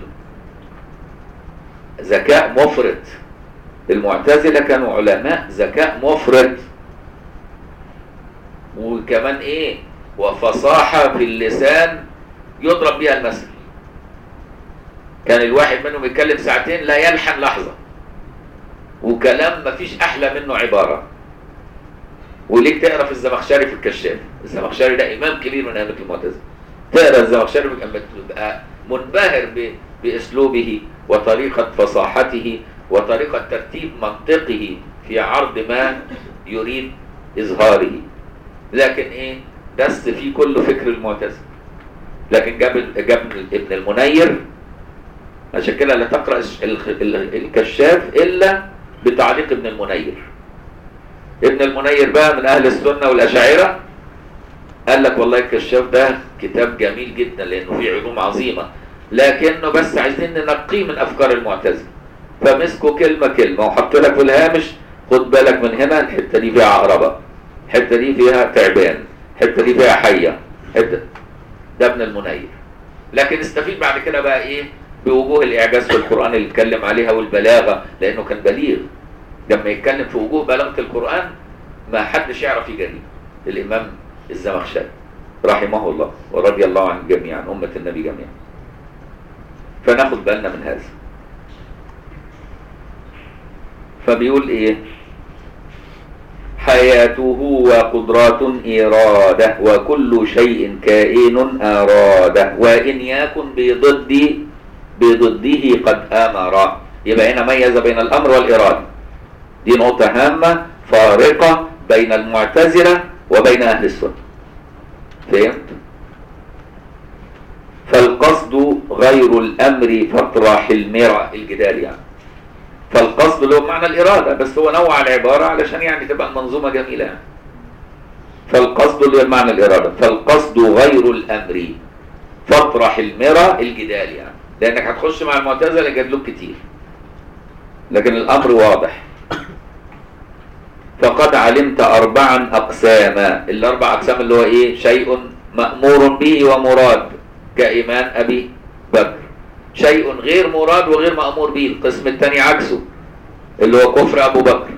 ذكاء مفرط المعتزله كانوا علماء ذكاء مفرط وكمان ايه وفصاحة في اللسان يضرب بها المثل كان الواحد منهم يتكلم ساعتين لا يلحن لحظة وكلام مفيش أحلى منه عبارة وليك تقرا في الزمخشري في الكشاف الزمخشري ده إمام كبير من أئمة المعتزلة تقرا الزمخشري بتبقى منبهر ب- بأسلوبه وطريقة فصاحته وطريقة ترتيب منطقه في عرض ما يريد إظهاره لكن ايه دس فيه كله فكر المعتزله لكن جاب جاب ابن المنير عشان كده لا تقرا الش- ال- ال- الكشاف الا بتعليق ابن المنير ابن المنير بقى من اهل السنه والاشاعره قال لك والله الكشاف ده كتاب جميل جدا لانه فيه علوم عظيمه لكنه بس عايزين ننقيه من افكار المعتزله فمسكوا كلمه كلمه وحط لك في الهامش خد بالك من هنا الحته دي فيها عقربه الحته دي فيها تعبان الحته دي فيها حيه حته ده ابن المنير لكن استفيد بعد كده بقى ايه بوجوه الاعجاز في القران اللي اتكلم عليها والبلاغه لانه كان بليغ لما يتكلم في وجوه بلاغه القران ما حدش يعرف يجري الامام الزمخشري رحمه الله ورضي الله عن جميعا امه النبي جميعا فناخد بالنا من هذا فبيقول ايه حياته وقدرات إرادة وكل شيء كائن أراده وإن يكن بضد بضده قد أمر يبقى هنا ميز بين الأمر والإرادة دي نقطة هامة فارقة بين المعتزلة وبين أهل السنة فهمت؟ فالقصد غير الأمر فاطرح المرى الجدال يعني فالقصد له معنى الإرادة بس هو نوع العبارة علشان يعني تبقى المنظومة جميلة يعني. فالقصد له معنى الإرادة فالقصد غير الأمر فاطرح المرى الجدال يعني لأنك هتخش مع المعتزلة يجادلوك كتير لكن الأمر واضح فقد علمت أربعا أقساما الأربع أقسام اللي هو إيه شيء مأمور به ومراد كإيمان أبي بكر شيء غير مراد وغير مأمور به القسم الثاني عكسه اللي هو كفر أبو بكر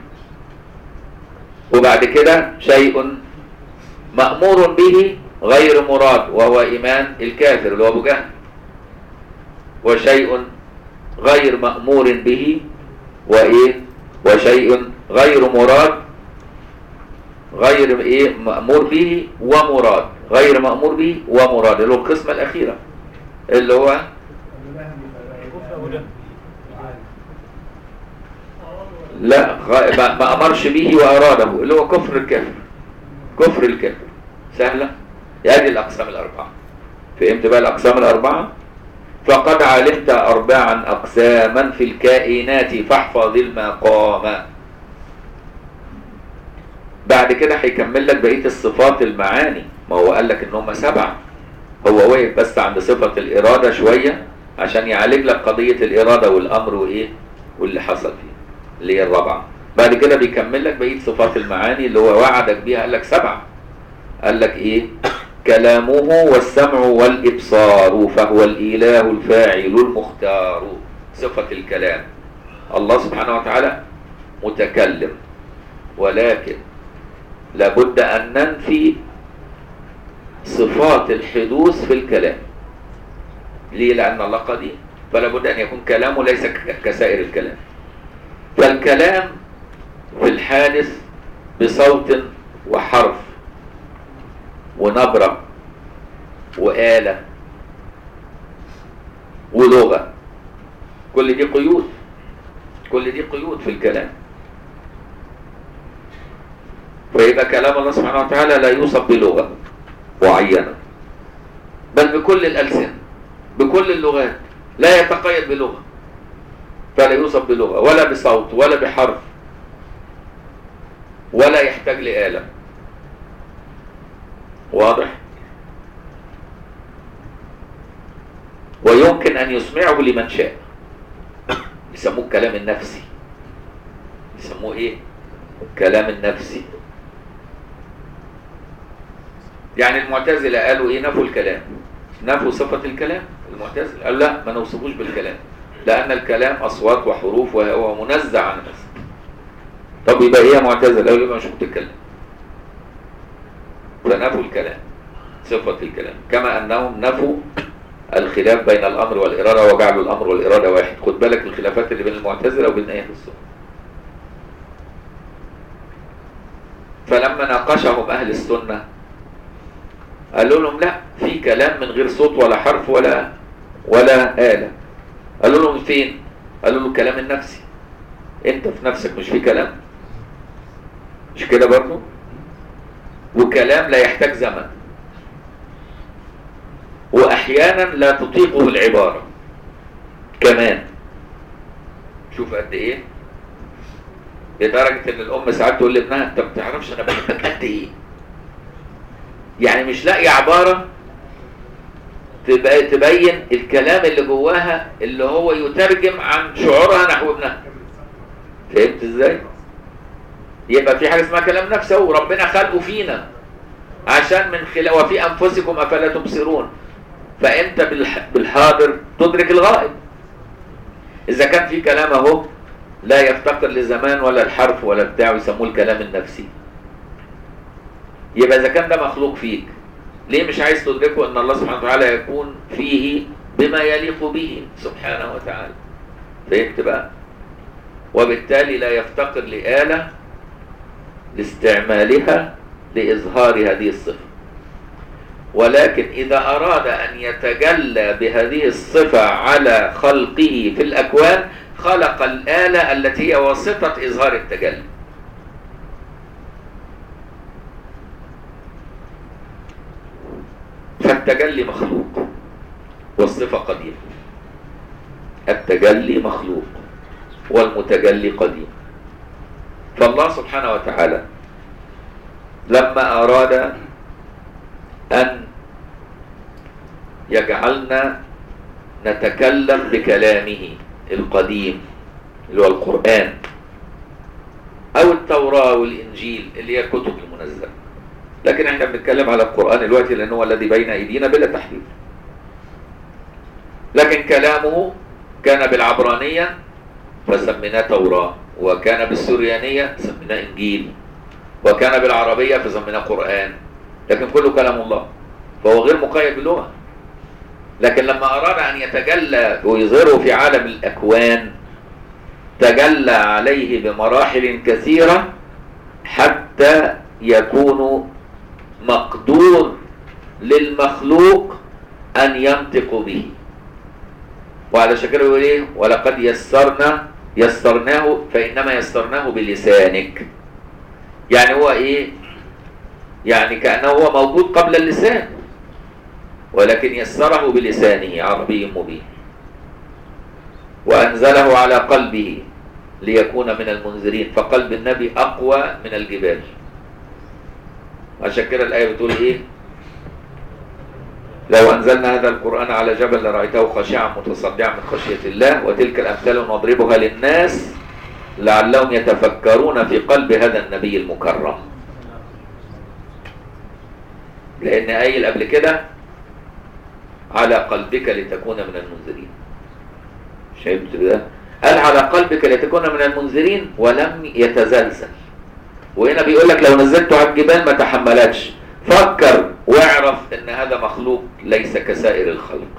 وبعد كده شيء مأمور به غير مراد وهو إيمان الكافر اللي هو أبو جهل وشيء غير مأمور به وإيه وشيء غير مراد غير إيه مأمور به ومراد غير مأمور به ومراد اللي هو القسمة الأخيرة اللي هو لا غ- ما ما امرش به واراده اللي هو كفر الكافر كفر الكافر سهله هذه الاقسام الاربعه فهمت بقى الاقسام الاربعه فقد علمت اربعا اقساما في الكائنات فاحفظ المقام بعد كده هيكمل لك بقيه الصفات المعاني ما هو قال لك ان هم سبعه هو وقف بس عند صفه الاراده شويه عشان يعالج لك قضيه الاراده والامر وايه واللي حصل فيه اللي هي الرابعه بعد كده بيكمل لك بقيه صفات المعاني اللي هو وعدك بيها قال لك سبعه قال لك ايه كلامه والسمع والابصار فهو الاله الفاعل المختار صفه الكلام الله سبحانه وتعالى متكلم ولكن لابد ان ننفي صفات الحدوث في الكلام ليه لان الله قدير فلا بد ان يكون كلامه ليس ك- كسائر الكلام فالكلام في الحادث بصوت وحرف ونبرة وآلة ولغة كل دي قيود كل دي قيود في الكلام فيبقى كلام الله سبحانه وتعالى لا يوصف بلغة معينة بل بكل الألسنة بكل اللغات لا يتقيد بلغة فلا يوصف بلغة ولا بصوت ولا بحرف ولا يحتاج لآلة واضح ويمكن أن يسمعه لمن شاء يسموه الكلام النفسي يسموه ايه الكلام النفسي يعني المعتزلة قالوا ايه نفوا الكلام نفوا صفة الكلام المعتزلة قالوا لا ما نوصفوش بالكلام لأن الكلام أصوات وحروف وهو منزع عن نفسه طب يبقى ايه يا معتزلة قالوا لي مش بتتكلم فنفوا الكلام صفة الكلام كما أنهم نفوا الخلاف بين الأمر والإرادة وجعلوا الأمر والإرادة واحد خد بالك الخلافات اللي بين المعتزلة وبين أهل السنة فلما ناقشهم أهل السنة قالوا لهم لا في كلام من غير صوت ولا حرف ولا ولا آلة قالوا لهم فين قالوا له الكلام النفسي انت في نفسك مش في كلام مش كده برضه وكلام لا يحتاج زمن واحيانا لا تطيقه العبارة كمان شوف قد ايه لدرجة ان الام ساعات تقول لابنها انت ما بتعرفش انا بحبك قد ايه يعني مش لاقي عبارة تبقى تبين الكلام اللي جواها اللي هو يترجم عن شعورها نحو ابنها فهمت ازاي يبقى في حاجة اسمها كلام نفسي وربنا خلقه فينا عشان من خلال وفي انفسكم افلا تبصرون فانت بالح... بالحاضر تدرك الغائب اذا كان في كلام اهو لا يفتقر لزمان ولا الحرف ولا بتاع يسموه الكلام النفسي يبقى اذا كان ده مخلوق فيك ليه مش عايز تدركه ان الله سبحانه وتعالى يكون فيه بما يليق به سبحانه وتعالى فهمت بقى وبالتالي لا يفتقر لآلة لاستعمالها لإظهار هذه الصفة ولكن إذا أراد أن يتجلى بهذه الصفة على خلقه في الأكوان خلق الآلة التي هي واسطة إظهار التجلي فالتجلي مخلوق والصفة قديمة التجلي مخلوق والمتجلي قديم فالله سبحانه وتعالى لما أراد أن يجعلنا نتكلم بكلامه القديم اللي هو القرآن أو التوراة والإنجيل اللي هي الكتب المنزلة لكن احنا بنتكلم على القرآن دلوقتي لأنه هو الذي بين أيدينا بلا تحريف لكن كلامه كان بالعبرانية فسميناه توراة وكان بالسريانية سميناه إنجيل وكان بالعربية فسميناه قرآن لكن كله كلام الله فهو غير مقيد باللغة لكن لما أراد أن يتجلى ويظهره في عالم الأكوان تجلى عليه بمراحل كثيرة حتى يكون مقدور للمخلوق أن ينطق به وعلى شكل يقول إيه ولقد يسرنا يسرناه فإنما يسرناه بلسانك يعني هو إيه يعني كأنه هو موجود قبل اللسان ولكن يسره بلسانه عربي مبين وأنزله على قلبه ليكون من المنذرين فقلب النبي أقوى من الجبال عشان كده الآية بتقول إيه لو أنزلنا هذا القرآن على جبل لرأيته خاشعا متصدعا من خشية الله وتلك الأمثال نضربها للناس لعلهم يتفكرون في قلب هذا النبي المكرم لأن قايل قبل كده على قلبك لتكون من المنذرين شايف ده قال على قلبك لتكون من المنذرين ولم يتزلزل وهنا بيقول لك لو نزلته على الجبال ما تحملتش فكر واعرف ان هذا مخلوق ليس كسائر الخلق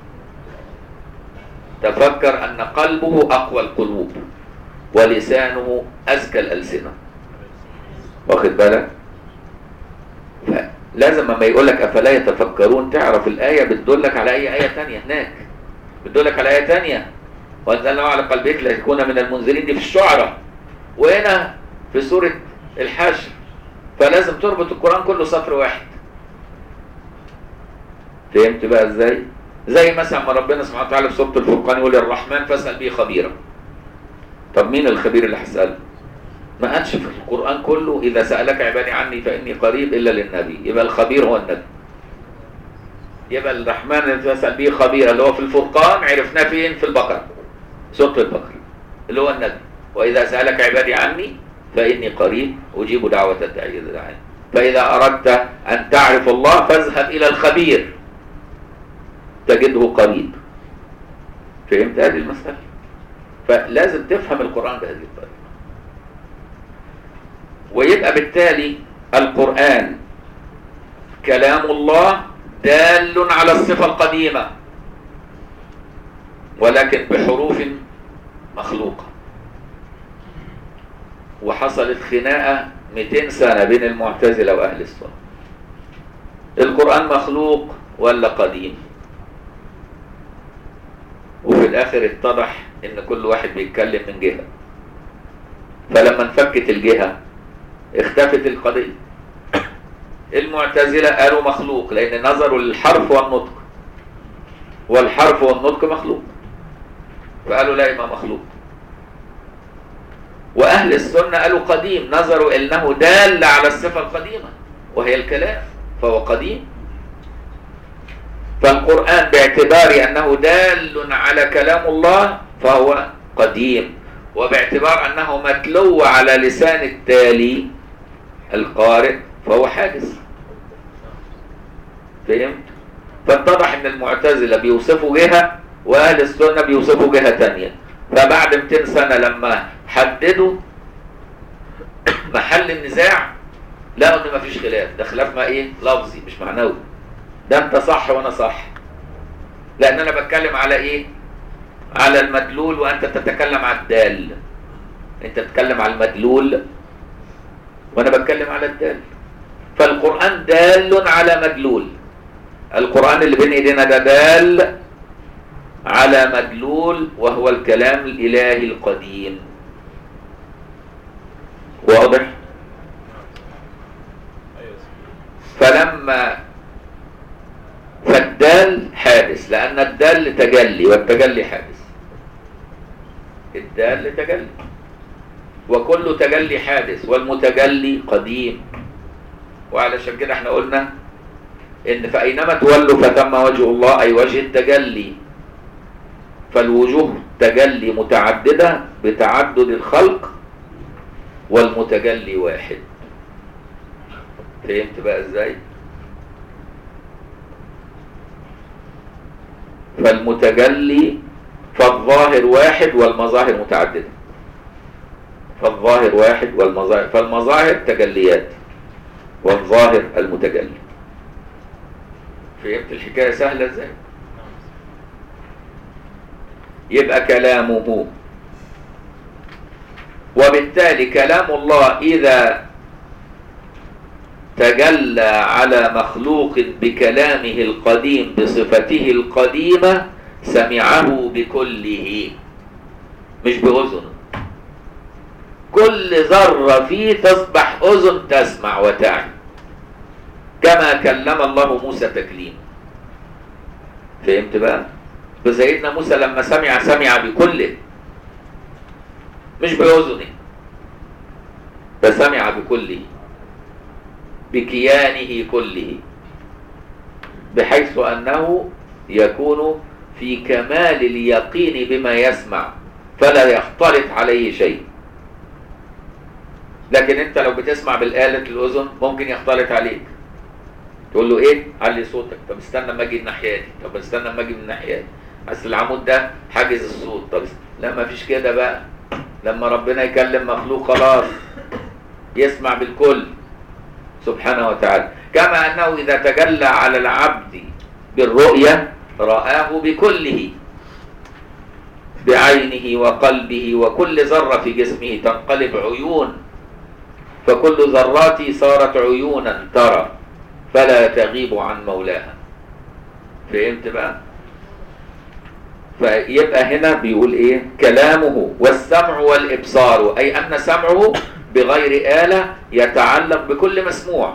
تفكر ان قلبه اقوى القلوب ولسانه اذكى الالسنه واخد بالك لازم لما يقول لك افلا يتفكرون تعرف الايه بتدلك على اي ايه تانية هناك بتدلك على آية تانية وأنزلنا على قلبك لتكون من المنزلين دي في الشعراء وهنا في سورة الحشر فلازم تربط القرآن كله سطر واحد فهمت بقى ازاي؟ زي مثلا ما ربنا سبحانه وتعالى في سورة الفرقان يقول الرحمن فاسأل به خبيرا طب مين الخبير اللي هيسأله؟ ما قالش في القرآن كله إذا سألك عبادي عني فإني قريب إلا للنبي يبقى الخبير هو النبي يبقى الرحمن اللي تسأل به خبير اللي هو في الفرقان عرفناه فين في البقرة سورة البقرة اللي هو النبي وإذا سألك عبادي عني فإني قريب أجيب دعوة الداعي إذا دعاني فإذا أردت أن تعرف الله فاذهب إلى الخبير تجده قريب فهمت هذه المسألة فلازم تفهم القرآن بهذه الطريقة ويبقى بالتالي القرآن كلام الله دال على الصفة القديمة ولكن بحروف مخلوقة وحصلت خناقة 200 سنة بين المعتزلة وأهل السنة القرآن مخلوق ولا قديم وفي الآخر اتضح إن كل واحد بيتكلم من جهة فلما انفكت الجهة اختفت القضية المعتزلة قالوا مخلوق لأن نظروا للحرف والنطق والحرف والنطق مخلوق فقالوا لا يبقى مخلوق وأهل السنة قالوا قديم نظروا إنه دال على الصفة القديمة وهي الكلام فهو قديم فالقرآن باعتبار أنه دال على كلام الله فهو قديم وباعتبار أنه متلو على لسان التالي القارئ فهو حادث فهمت؟ فاتضح ان المعتزلة بيوصفوا جهة واهل السنة بيوصفوا جهة تانية فبعد 200 سنة لما حددوا محل النزاع لقوا ان مفيش خلاف ده خلاف ما ايه لفظي مش معنوي ده انت صح وانا صح لان انا بتكلم على ايه على المدلول وانت تتكلم على الدال انت تتكلم على المدلول وانا بتكلم على الدال فالقرآن دال على مدلول القرآن اللي بين ايدينا ده دال على مدلول وهو الكلام الإلهي القديم واضح فلما فالدال حادث لأن الدال تجلي والتجلي حادث الدال تجلي وكل تجلي حادث والمتجلي قديم وعلشان كده احنا قلنا ان فاينما تولوا فتم وجه الله اي وجه التجلي فالوجوه تجلي متعددة بتعدد الخلق والمتجلي واحد فهمت بقى ازاي فالمتجلي فالظاهر واحد والمظاهر متعددة فالظاهر واحد والمظاهر فالمظاهر تجليات والظاهر المتجلي فهمت الحكاية سهلة ازاي يبقى كلامه وبالتالي كلام الله إذا تجلى على مخلوق بكلامه القديم بصفته القديمة سمعه بكله مش بأذن كل ذرة فيه تصبح أذن تسمع وتعي كما كلم الله موسى تكليما فهمت بقى فسيدنا موسى لما سمع سمع بكله مش بأذنه فسمع بكله بكيانه كله بحيث أنه يكون في كمال اليقين بما يسمع فلا يختلط عليه شيء لكن انت لو بتسمع بالآلة الأذن ممكن يختلط عليك تقول له ايه علي صوتك طب استنى اما اجي الناحيه دي طب استنى اما اجي من الناحيه دي اصل العمود ده حاجز الصوت طب لا ما فيش كده بقى لما ربنا يكلم مخلوق خلاص يسمع بالكل سبحانه وتعالى كما انه اذا تجلى على العبد بالرؤيه رآه بكله بعينه وقلبه وكل ذرة في جسمه تنقلب عيون فكل ذراتي صارت عيونا ترى فلا تغيب عن مولاها فهمت بقى فيبقى هنا بيقول ايه كلامه والسمع والابصار اي ان سمعه بغير آلة يتعلق بكل مسموع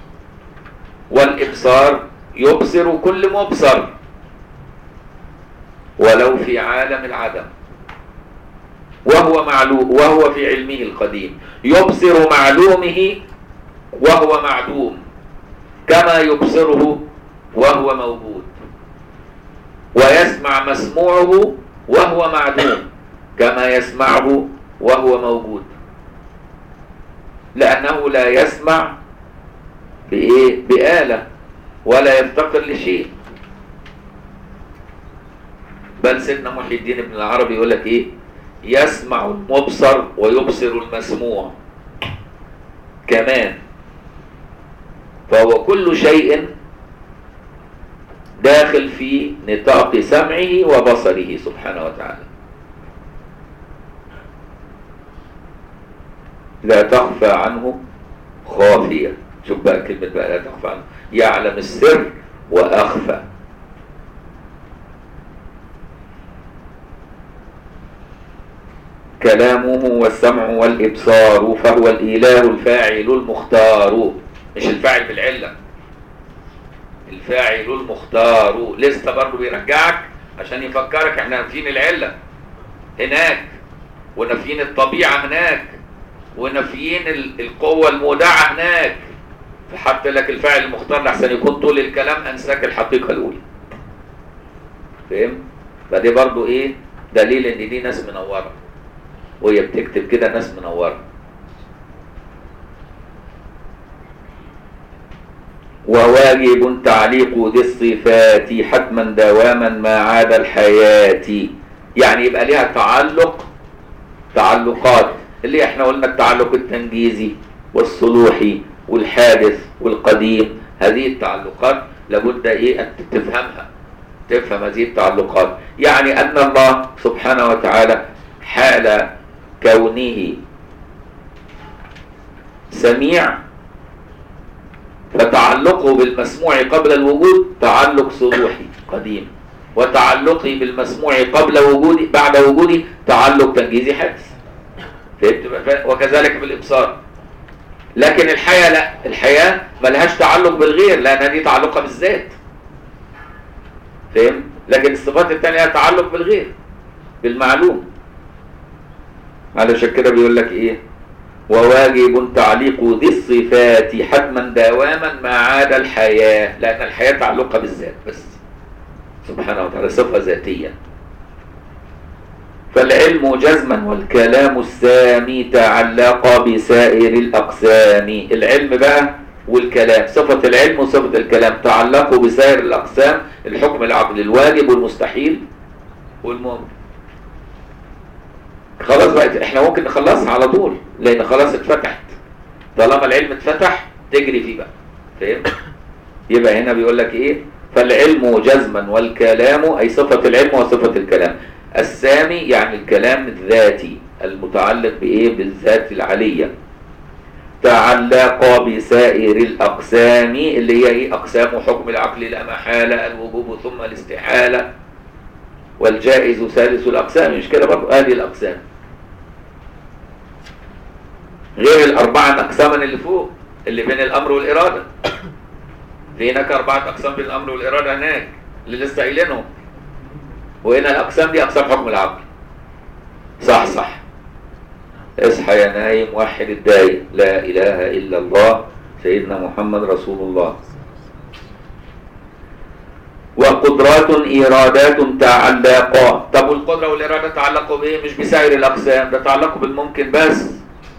والابصار يبصر كل مبصر ولو في عالم العدم وهو معلوم وهو في علمه القديم يبصر معلومه وهو معدوم كما يبصره وهو موجود ويسمع مسموعه وهو معدوم كما يسمعه وهو موجود لأنه لا يسمع بإيه؟ بآلة ولا يفتقر لشيء بل سيدنا محي الدين ابن العربي يقول لك ايه يسمع المبصر ويبصر المسموع كمان فهو كل شيء داخل في نطاق سمعه وبصره سبحانه وتعالى لا تخفى عنه خافية شوف بقى كلمة بقى لا تخفى عنه يعلم السر وأخفى كلامه والسمع والإبصار فهو الإله الفاعل المختار مش الفاعل بالعلة الفاعل المختار لسه برضه بيرجعك عشان يفكرك احنا نافين العلة هناك ونافين الطبيعة هناك ونافيين ال- القوة المودعة هناك فحط لك الفاعل المختار لحسن يكون طول الكلام انساك الحقيقة الأولى فاهم؟ فدي برضو ايه دليل ان دي ناس منورة وهي بتكتب كده ناس منورة وواجب تعليق ذي الصفات حتما دواما ما عاد الحياة يعني يبقى ليها تعلق تعلقات اللي احنا قلنا التعلق التنجيزي والصلوحي والحادث والقديم هذه التعلقات لابد ايه ان تفهمها تفهم هذه التعلقات يعني ان الله سبحانه وتعالى حال كونه سميع فتعلقه بالمسموع قبل الوجود تعلق صلوحي قديم وتعلقه بالمسموع قبل وجودي بعد وجودي تعلق تنجيزي حادث فهمت بقى؟ وكذلك بالابصار لكن الحياه لا الحياه ملهاش تعلق بالغير لان دي تعلقها بالذات فهم لكن الصفات الثانيه لها تعلق بالغير بالمعلوم علشان كده بيقول لك ايه وواجب تعليق ذي الصفات حتما دواما ما عاد الحياه لان الحياه تعلقها بالذات بس سبحانه وتعالى صفه ذاتيه فالعلم جزما والكلام السامي تعلق بسائر الأقسام العلم بقى والكلام صفة العلم وصفة الكلام تعلقوا بسائر الأقسام الحكم العقل الواجب والمستحيل والممكن خلاص بقى احنا ممكن نخلصها على طول لان خلاص اتفتحت طالما العلم اتفتح تجري فيه بقى فاهم يبقى هنا بيقول لك ايه فالعلم جزما والكلام اي صفة العلم وصفة الكلام السامي يعني الكلام الذاتي المتعلق بايه بالذات العلية تعلق بسائر الأقسام اللي هي ايه أقسام حكم العقل لا محالة الوجوب ثم الاستحالة والجائز ثالث الأقسام مش كده برضه هذه الأقسام غير الأربعة أقساما اللي فوق اللي بين الأمر والإرادة في هناك أربعة أقسام بين الأمر والإرادة هناك اللي لسه قايلينهم وهنا الأقسام دي أقسام حكم العقل صح صح اصحى يا نايم وحد الدايم لا إله إلا الله سيدنا محمد رسول الله وقدرات إرادات تعلقا طب والقدرة والإرادة تعلقوا بإيه مش بسائر الأقسام ده تعلقوا بالممكن بس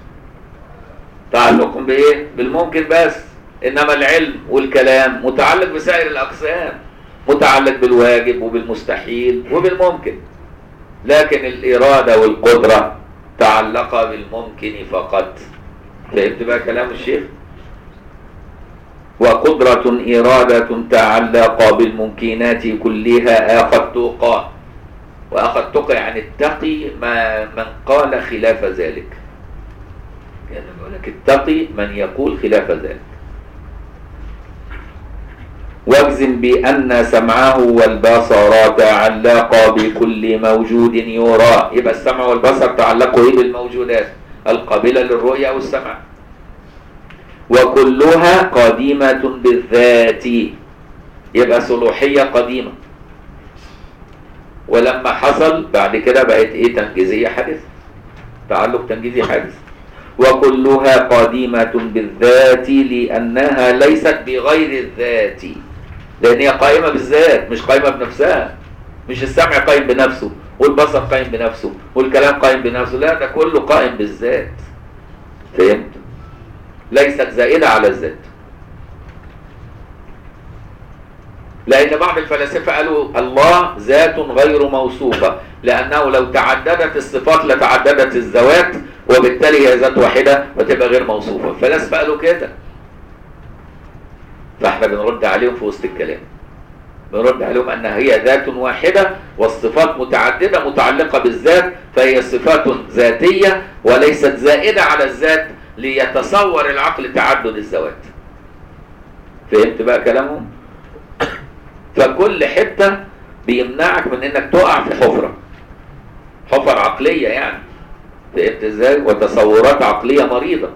تعلقهم بإيه بالممكن بس إنما العلم والكلام متعلق بسائر الأقسام متعلق بالواجب وبالمستحيل وبالممكن لكن الإرادة والقدرة تعلق بالممكن فقط فهمت بقى كلام الشيخ وقدرة إرادة تعلق بالممكنات كلها أخذتقا وأخذتقا يعني اتقي ما من قال خلاف ذلك يعني بيقول لك اتقي من يقول خلاف ذلك واجزم بأن سمعه والبصر تعلقا بكل موجود يرى يبقى السمع والبصر تعلقوا ايه بالموجودات القابلة للرؤية والسمع وكلها قديمة بالذات يبقى صلوحية قديمة ولما حصل بعد كده بقت ايه تنجيزية حادثة تعلق تنجيزي حادث وكلها قديمة بالذات لأنها ليست بغير الذات لأن هي قائمة بالذات مش قائمة بنفسها مش السمع قائم بنفسه والبصر قائم بنفسه والكلام قائم بنفسه لا ده كله قائم بالذات فهمت ليست زائدة على الذات لأن بعض الفلاسفة قالوا الله ذات غير موصوفة لأنه لو تعددت الصفات لتعددت الذوات وبالتالي هي ذات واحدة وتبقى غير موصوفة الفلاسفة قالوا كده فاحنا بنرد عليهم في وسط الكلام بنرد عليهم أنها هي ذات واحدة والصفات متعددة متعلقة بالذات فهي صفات ذاتية وليست زائدة على الذات ليتصور العقل تعدد الذوات فهمت بقى كلامهم؟ فكل حتة بيمنعك من انك تقع في حفرة حفر عقلية يعني فهمت ازاي وتصورات عقلية مريضة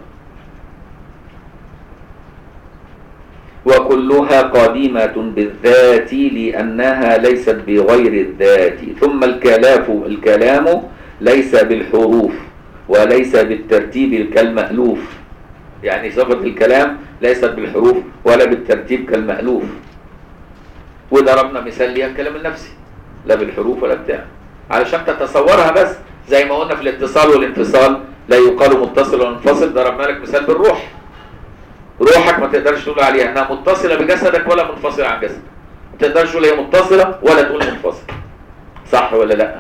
وكلها قديمة بالذات لأنها ليست بغير الذات ثم الكلاف الكلام ليس بالحروف وليس بالترتيب كالمألوف يعني صفة الكلام ليست بالحروف ولا بالترتيب كالمألوف وضربنا مثال ليها الكلام النفسي لا بالحروف ولا بتاع علشان تتصورها بس زي ما قلنا في الاتصال والانفصال لا يقال متصل ولا منفصل ضربنا لك مثال بالروح روحك ما تقدرش تقول عليها انها متصله بجسدك ولا منفصله عن جسدك ما تقدرش تقول هي متصله ولا تقول منفصله صح ولا لا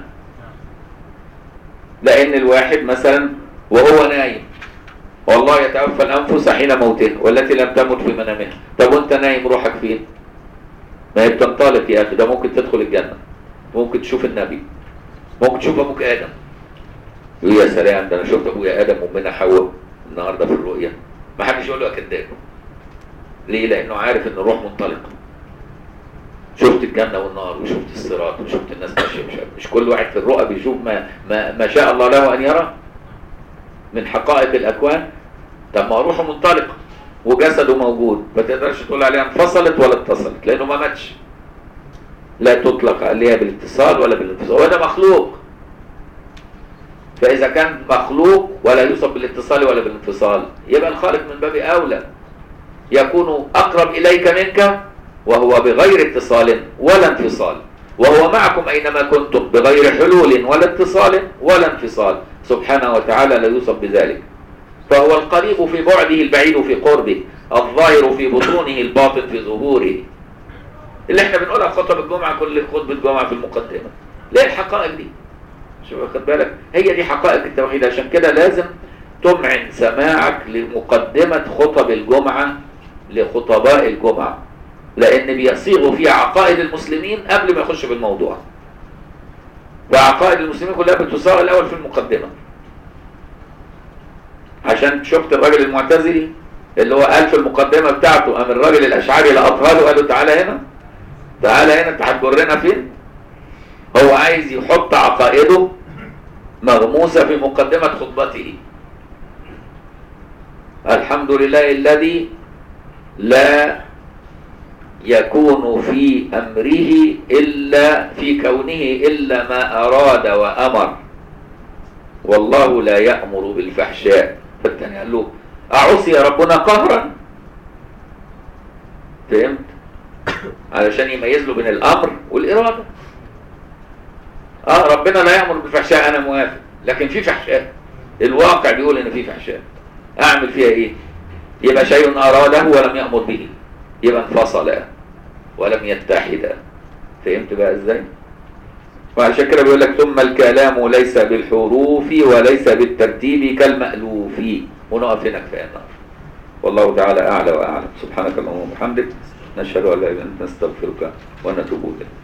لان الواحد مثلا وهو نايم والله يتوفى الانفس حين موتها والتي لم تمت في منامها طب وانت نايم روحك فين ما هي بتنطلق يا اخي ده ممكن تدخل الجنه ممكن تشوف النبي ممكن تشوف ابوك ادم يقول يا سلام ده انا شفت ابويا ادم وامنا حواء النهارده في الرؤيه ما حدش يقول له يا كذاب ليه لانه عارف ان الروح منطلقه شفت الجنه والنار وشفت الصراط وشفت الناس ماشيه مش مش كل واحد في الرؤى بيشوف ما ما, ما شاء الله له ان يرى من حقائق الاكوان طب ما روحه منطلقه وجسده موجود ما تقدرش تقول عليها انفصلت ولا اتصلت لانه ما ماتش لا تطلق عليها بالاتصال ولا بالانفصال وده مخلوق فإذا كان مخلوق ولا يوصف بالاتصال ولا بالانفصال يبقى الخالق من باب أولى يكون أقرب إليك منك وهو بغير اتصال ولا انفصال وهو معكم أينما كنتم بغير حلول ولا اتصال ولا انفصال سبحانه وتعالى لا يوصف بذلك فهو القريب في بعده البعيد في قربه الظاهر في بطونه الباطن في ظهوره اللي احنا بنقولها في خطب الجمعة كل خطبة جمعة في المقدمة ليه الحقائق دي شوف واخد بالك هي دي حقائق التوحيد عشان كده لازم تمعن سماعك لمقدمة خطب الجمعة لخطباء الجمعة لأن بيصيغوا فيها عقائد المسلمين قبل ما يخش في الموضوع وعقائد المسلمين كلها بتصاغ الأول في المقدمة عشان شفت الراجل المعتزلي اللي هو قال في المقدمة بتاعته قام الراجل الأشعري لأطفاله قال له تعالى هنا تعالى هنا انت هتجرنا فين هو عايز يحط عقائده مغموسة في مقدمة خطبته الحمد لله الذي لا يكون في أمره إلا في كونه إلا ما أراد وأمر والله لا يأمر بالفحشاء فالتاني قال له أعصي ربنا قهرا فهمت علشان يميز له بين الأمر والإرادة اه ربنا لا يأمر بالفحشاء انا موافق لكن في فحشاء الواقع بيقول ان في فحشاء اعمل فيها ايه يبقى شيء اراده ولم يأمر به يبقى انفصلا ولم يتحدا فهمت بقى ازاي وعشان كده بيقول لك ثم الكلام ليس بالحروف وليس بالترتيب كالمألوف ونقف هنا كفايه النار والله تعالى اعلى واعلم سبحانك اللهم وبحمدك نشهد ان لا اله الا انت نستغفرك ونتوب اليك